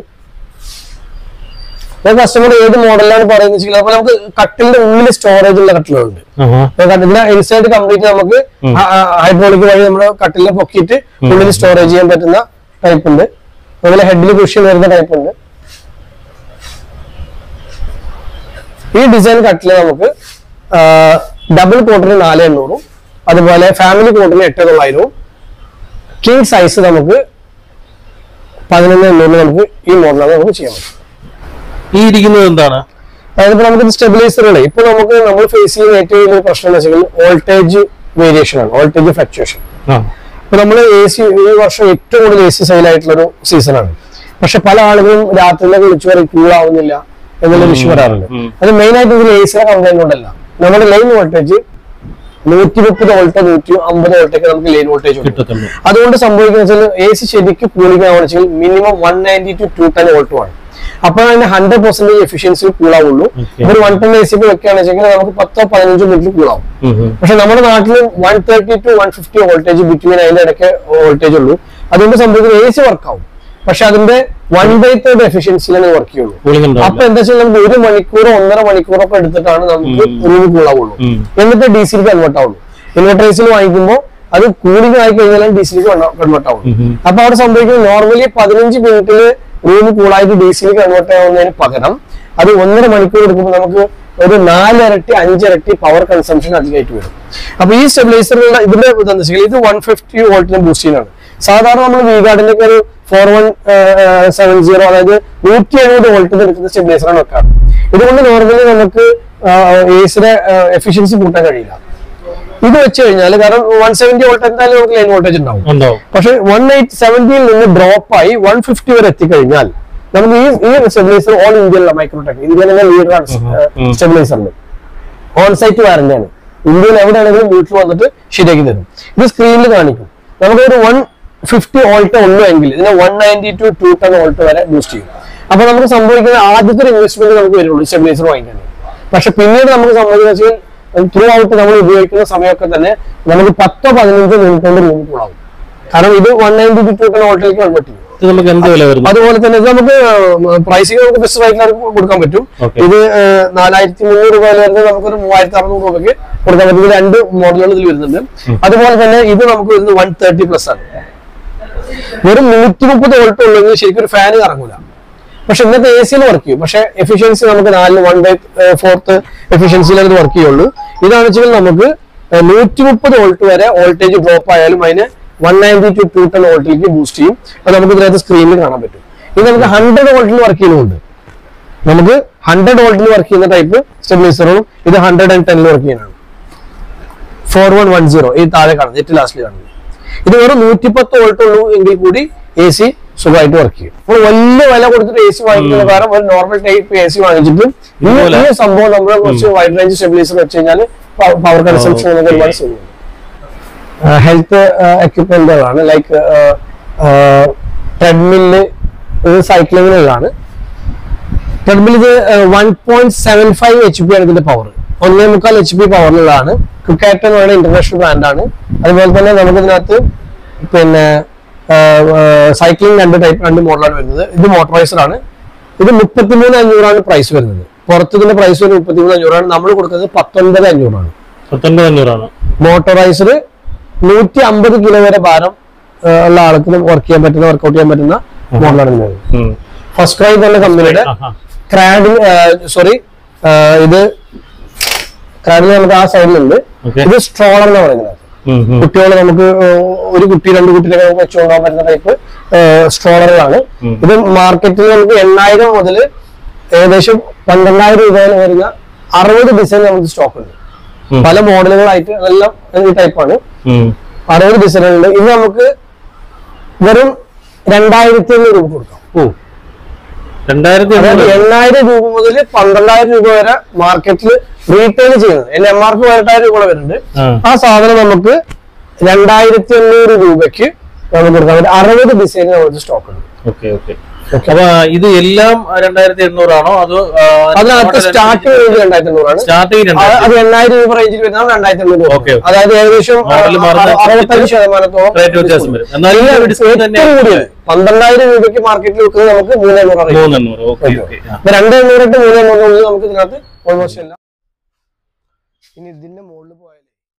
കസ്റ്റമർ ഏത് മോഡലാണ് പറയുന്നത് വെച്ചാൽ അതുപോലെ നമുക്ക് കട്ടിലിന്റെ ഉള്ളിൽ സ്റ്റോറേജ് ഉള്ള കട്ടിലുകളുണ്ട് ആഹാ. കട്ടിലിന്റെ ഇൻസൈഡ് കംപ്ലീറ്റ് നമുക്ക് ഹൈഡ്രോളിക് വഴി നമ്മൾ കട്ടിലിനെ പൊക്കിയിട്ട് ഉള്ളിൽ സ്റ്റോറേജ് ചെയ്യാൻ പറ്റുന്ന ടൈപ്പ് ഉണ്ട് അതുപോലെ ഹെഡിൽ കുഷ്യൻ വരുന്ന ടൈപ്പ് ഉണ്ട് ഈ ഡിസൈൻ കട്ടില് നമുക്ക് ഡബിൾ കോട്ടിന് നാല് എണ്ണൂറും അതുപോലെ ഫാമിലി കോട്ടിന് എട്ട് തൊള്ളായിരവും കിങ് സൈസ് നമുക്ക് പതിനൊന്ന് എണ്ണൂറിന് നമുക്ക് ഈ മോഡലാണ് നമുക്ക് ചെയ്യാൻ പറ്റും ഈ ഇരിക്കുന്നത് എന്താണ് അതായത് ഇപ്പൊ നമുക്ക് സ്റ്റെബിലൈസറുകൾ ഇപ്പൊ നമുക്ക് നമ്മൾ ഫേസ് ചെയ്യുന്ന ഏറ്റവും വലിയ പ്രശ്നം എന്ന് വെച്ചാൽ വോൾട്ടേജ് വേരിയേഷൻ ആണ് വോൾട്ടേജ് ഫ്ലക്ച്വേഷൻ ആ ഇപ്പൊ നമ്മൾ എ സി ഈ വർഷം ഏറ്റവും കൂടുതൽ എ സി സെയിൽ ആയിട്ടുള്ള ഒരു സീസണാണ് പക്ഷെ പല ആളുകളും രാത്രിയിലൊക്കെ വിളിച്ചു പറയും കൂൾ ആവുന്നില്ല എന്നുള്ളൊരു ഇഷ്യൂ വരാറുണ്ട് ഉം. അത് മെയിൻ ആയിട്ട് ഇതിൽ എ സിയുടെ കംപ്ലൈന്റ് കൊണ്ടല്ല നമ്മുടെ ലൈൻ വോൾട്ടേജ് നൂറ്റി മുപ്പത് വോൾട്ടോ നൂറ്റി അമ്പത് വോൾട്ടൊക്കെ നമുക്ക് ലൈൻ വോൾട്ടേജ് ഉണ്ട് കിട്ടത്തുള്ളൂ അതുകൊണ്ട് സംഭവിക്കുന്ന വെച്ചാൽ എ സി ശരിക്കും കൂളിംഗ് ആവുകയാണെന്ന് വെച്ചാൽ minimum one ninety to two ten volt ആണ് അപ്പോൾ അതിന് ഹൺഡ്രഡ് പെർസെന്റേജ് എഫിഷ്യൻസി കൂളാവുള്ളൂ Okay. ഒരു വൺ ടെൻ എ സി വെക്കുകയാണെന്ന് വെച്ചാൽ നമുക്ക് പത്തോ പതിനഞ്ചോ മിനിറ്റ് കൂളാവും ഉം, ഉം. പക്ഷെ നമ്മുടെ നാട്ടിൽ one thirty to one fifty voltage between അതിന്റെ ഇടയ്ക്ക് വോൾട്ടേജ് ഉള്ളൂ അതുകൊണ്ട് സംഭവിക്കുന്നത് എ സി വർക്ക് ആവും പക്ഷെ അതിന്റെ വൺ ബൈ തേർഡ് എഫിഷ്യൻസിലാണ് വർക്ക് ചെയ്യുള്ളൂ കൂളിംഗ് അപ്പൊ ഉണ്ടാവില്ല എന്താ വെച്ചാൽ നമുക്ക് ഒരു മണിക്കൂറോ ഒന്നര മണിക്കൂറോ ഒക്കെ എടുത്തിട്ടാണ് നമുക്ക് റൂം കൂളാവുള്ളൂ ഉം. എന്നിട്ട് ഡി സിയിൽ കൺവേർട്ട് ആവുള്ളൂ ഇൻവെർട്ടേഴ്സിൽ വാങ്ങിക്കുമ്പോൾ അത് കൂളിംഗ് ആയി കഴിഞ്ഞാൽ ഡി സിയിൽ കൺവേർട്ട് ആവുള്ളൂ ഉം, ഉം. അപ്പൊ അവിടെ സംഭവിക്കുന്നത് നോർമലി പതിനഞ്ച് മിനിറ്റിൽ റൂം കൂളായിട്ട് ഡി സിയിൽ കൺവേർട്ട് ആവുന്നതിന് പകരം അത് ഒന്നര മണിക്കൂർ എടുക്കുമ്പോൾ നമുക്ക് ഒരു നാലിരട്ടി അഞ്ചിരട്ടി പവർ കൺസംഷൻ അധികമായിട്ട് വരും അപ്പൊ ഈ സ്റ്റെബിലൈസറുകളുടെ ഇതിന്റെ ഇതെന്ന് വെച്ചാൽ ഇത് വൺ ഫിഫ്റ്റി വോൾട്ടിന് ബൂസ്റ്റ് ചെയ്യുന്നതാണ് സാധാരണ നമ്മൾ വി ഗാർഡിന്റെ ഒരു ഫോർ വൺ സെവൻ സീറോ അതായത് നൂറ്റി എഴുപത് വോൾട്ടിൽ എടുക്കുന്ന സ്റ്റെബിലൈസറാണ് വെക്കാറ് ഇതുകൊണ്ട് നോർമലി നമുക്ക് എസിയുടെ എഫിഷ്യൻസി കൂട്ടാൻ കഴിയില്ല ഇത് വെച്ച് കഴിഞ്ഞാൽ കാരണം വൺ സെവന്റി വോൾട്ട് എന്തായാലും നമുക്ക് ലൈൻ വോൾട്ടേജ് ഉണ്ടാവും ഉണ്ടാവും പക്ഷെ വൺ എയ്റ്റ് സെവന്റിയിൽ നിന്ന് ഡ്രോപ്പ് ആയി വൺ ഫിഫ്റ്റി വരെ എത്തിക്കഴിഞ്ഞാൽ നമുക്ക് ഈ ഈ സ്റ്റെബിലൈസർ ഓൾ ഇന്ത്യയിലുള്ള മൈക്രോടെക് ഇന്ത്യയിലെ ലീഡറാണ് ഉം. സ്റ്റെബിലൈസറിന് ഓൺ സൈറ്റ് വാറന്റിയാണ് ഇന്ത്യയിൽ എവിടെയാണെങ്കിലും വീട്ടിൽ വന്നിട്ട് ശരിയാക്കി തരും ഇത് സ്ക്രീനിൽ കാണിക്കും നമുക്ക് ഒരു വൺ ഫിഫ്റ്റി വോൾട്ട് ഉള്ളൂ എങ്കിൽ ഇതിനെ one ninety to two ten volt വരെ ബൂസ്റ്റ് ചെയ്യും അപ്പൊ നമുക്ക് സംഭവിക്കുന്ന ആദ്യത്തെ ഒരു ഇൻവെസ്റ്റ്മെന്റ് നമുക്ക് വരുള്ളൂ സ്റ്റെബിലൈസർ വാങ്ങിക്കാൻ പക്ഷെ പിന്നീട് നമുക്ക് സംഭവിക്കുന്ന ത്രൂ ഔട്ട് നമ്മൾ ഉപയോഗിക്കുന്ന സമയമൊക്കെ തന്നെ നമുക്ക് പത്തോ പതിനഞ്ചോ മിനിറ്റ് കൊണ്ട് റൂം കൂടാവും കാരണം ഇത് വൺ നയൻറ്റി ടു ടെൻ വോൾട്ടിലേക്ക് കൺവേർട്ട് ചെയ്യും ഇത് നമുക്ക് എന്ത് വില വരുന്നു അതുപോലെ തന്നെ ഇത് നമുക്ക് പ്രൈസിങ് നമുക്ക് ബെസ്റ്റ് റേറ്റിലാണ് കൊടുക്കാൻ പറ്റും Okay. ഇത് നാലായിരത്തി മുന്നൂറ് രൂപ വരുന്നത് നമുക്കൊരു മൂവായിരത്തി അറുന്നൂറ് രൂപയ്ക്ക് കൊടുക്കാൻ പറ്റും ഇത് രണ്ട് മോഡലുകൾ ഇതിൽ വരുന്നുണ്ട് അതുപോലെ തന്നെ ഇത് നമുക്ക് വരുന്നത് വൺ തേർട്ടി പ്ലസ് ആണ് വെറും നൂറ്റി മുപ്പത് വോൾട്ട് ഉള്ളെങ്കിൽ ശരിക്കും ഒരു ഫാൻ കറങ്ങൂല പക്ഷെ ഇന്നത്തെ എ സിയിൽ വർക്ക് ചെയ്യും പക്ഷെ എഫിഷ്യൻസി നമുക്ക് നാലിന് വൺ ബൈ ഫോർത്ത് എഫിഷ്യൻസിയിൽ അത് വർക്ക് ചെയ്യുള്ളൂ ഇതാണെന്ന് വെച്ചാൽ നമുക്ക് നൂറ്റി മുപ്പത് വോൾട്ട് വരെ വോൾട്ടേജ് ഡ്രോപ്പ് ആയാലും അതിന് one ninety to two ten വോൾട്ടിലേക്ക് ബൂസ്റ്റ് ചെയ്യും അത് നമുക്ക് ഇതിനകത്ത് സ്ക്രീനിൽ കാണാൻ പറ്റും ഇത് നമുക്ക് ഹൺഡ്രഡ് വോൾട്ടിൽ വർക്ക് ചെയ്യുന്നുണ്ട് നമുക്ക് ഹൺഡ്രഡ് വോൾട്ടിൽ വർക്ക് ചെയ്യുന്ന ടൈപ്പ് സ്റ്റെബിലൈസറും ഇത് ഹൺഡ്രഡ് ആൻഡ് ടെനിൽ വർക്ക് ചെയ്യുന്നതാണ് ഫോർ വൺ വൺ സീറോ ഈ താഴെ കാണുന്നത് ഏറ്റവും ലാസ്റ്റിൽ കാണുന്നത് ഇത് വെറും നൂറ്റിപ്പത്ത് വോൾട്ട് ഉള്ളൂ എങ്കിൽ കൂടി എ സി സുഖമായിട്ട് വർക്ക് ചെയ്യും അപ്പോൾ വലിയ വില കൊടുത്തിട്ട് എ സി വാങ്ങിക്കുന്ന കാരണം ഒരു നോർമൽ ടൈപ്പ് എ സി വാങ്ങിച്ചിട്ട് ഈ ഇതുപോലെ? ഈ സംഭവം നമ്മൾ കുറച്ച് വൈഡ് റേഞ്ച് സ്റ്റെബിലൈസർ വെച്ച് കഴിഞ്ഞാൽ പവർ കൺസംഷൻ നമുക്ക് ഒരുപാട് സേവ് ഹെൽത്ത് എക്യുപ്മെന്റുകളാണ് ലൈക്ക് ട്രെഡ്മില്ല് ഇത് സൈക്ലിങ്ങിനുള്ളതാണ് ട്രെഡ്മിൽ ഇത് one point seven five H P ആണ് ഇതിന്റെ പവർ ഒന്നേ മുക്കാൽ എച്ച് പി പവറിലുള്ളതാണ് ക്രിക്കറ്റ് എന്ന് പറയുന്ന ഇന്റർനാഷണൽ ബ്രാൻഡാണ് അതുപോലെ തന്നെ നമുക്ക് ഇതിനകത്ത് പിന്നെ സൈക്ലിംഗ് രണ്ട് ടൈപ്പ് രണ്ട് മോഡലാണ് വരുന്നത് ഇത് മോട്ടറൈസർ ആണ് ഇത് മുപ്പത്തിമൂന്ന് അഞ്ഞൂറാണ് പ്രൈസ് വരുന്നത് പുറത്ത് ഇതിന്റെ പ്രൈസ് വരുന്നത് മുപ്പത്തിമൂന്ന് അഞ്ഞൂറാണ് നമ്മൾ കൊടുക്കുന്നത് പത്തൊൻപത് അഞ്ഞൂറാണ് പത്തൊൻപത് അഞ്ഞൂറാണ് മോട്ടോറൈസർ നൂറ്റി അമ്പത് കിലോ വരെ ഭാരം ആ, ഉള്ള ആൾക്ക് വർക്ക് ചെയ്യാൻ പറ്റുന്ന വർക്ക്ഔട്ട് ചെയ്യാൻ പറ്റുന്ന മോഡലാണ് ഇതിന് ഉം. ഫസ്റ്റ് ക്രൈ എന്ന കമ്പനിയുടെ ആഹാ. ക്രാഡ് സോറി ഇത് ക്രാഡിൽ നമുക്ക് ആ സൈഡിലുണ്ട് Okay. ഇത് സ്ട്രോളർ എന്ന് പറയുന്നത് ഉം, ഉം. കുട്ടികൾ നമുക്ക് ഏഹ്, ഒരു കുട്ടി രണ്ട് കുട്ടികളെ നമുക്ക് വെച്ചുകൊണ്ടാൻ പറ്റുന്ന ടൈപ്പ് സ്ട്രോളറുകളാണ് ഉം. ഇത് മാർക്കറ്റിൽ നമുക്ക് എണ്ണായിരം മുതൽ ഏകദേശം പന്ത്രണ്ടായിരം രൂപ വരെ വരുന്ന അറുപത് ഡിസൈൻ നമുക്ക് സ്റ്റോക്ക് ഉണ്ട് ഉം. പല മോഡലുകളായിട്ട് അതെല്ലാം ഈ ടൈപ്പാണ് ഉം. അറുപത് ഡിസൈനുകളുണ്ട് ഇത് നമുക്ക് വെറും രണ്ടായിരത്തി അഞ്ഞൂറ് രൂപ കൊടുക്കാം ഓ രണ്ടായിരത്തി അതായത് എണ്ണൂറ് എണ്ണായിരം രൂപ മുതൽ പന്ത്രണ്ടായിരം രൂപ വരെ മാർക്കറ്റിൽ റീറ്റെയിൽ ചെയ്യുന്നത് എന്റെ എം ആർ പി പതിനെട്ടായിരം രൂപ വരുന്നുണ്ട് ആ. ആ സാധനം നമുക്ക് രണ്ടായിരത്തി അഞ്ഞൂറ് രൂപയ്ക്ക് നമുക്ക് കൊടുക്കാൻ പറ്റും അറുപത് ഡിസൈൻ നമുക്ക് സ്റ്റോക്ക് ഉണ്ട് ഓക്കെ ഓക്കെ അപ്പൊ ഇത് എല്ലാം രണ്ടായിരത്തി എണ്ണൂറാണോ അതോ അതിനകത്ത് സ്റ്റാർട്ടിംഗ് റേഞ്ച് രണ്ടായിരത്തി അഞ്ഞൂറാണ് സ്റ്റാർട്ടിങ് രണ്ടായിരത്തി അത് എണ്ണായിരം രൂപ റേഞ്ചിൽ വരുന്നത് രണ്ടായിരത്തി അഞ്ഞൂറ് രൂപ Okay, okay. അതായത് ഏകദേശം Model മാറുന്ന അറുപത്തഞ്ച് ശതമാനത്തോളം റേറ്റ് വ്യത്യാസം വരും എന്നാലും ഇല്ല, ഒരു discount തന്നെ ഏറ്റവും കൂടിയത് പന്ത്രണ്ടായിരം രൂപയ്ക്ക് മാർക്കറ്റിൽ വെക്കുന്നത് നമുക്ക് മൂന്ന് എണ്ണൂറ് മൂന്ന് എണ്ണൂറ് ഓക്കെ ഓക്കെ രണ്ട് എണ്ണൂറ് ടു മൂന്ന് എണ്ണൂറ് നമുക്ക് ഇതിനകത്ത് ഓൾമോസ്റ്റ് എല്ലാം ഇനി ഇതിന്റെ മുകളിൽ പോയാൽ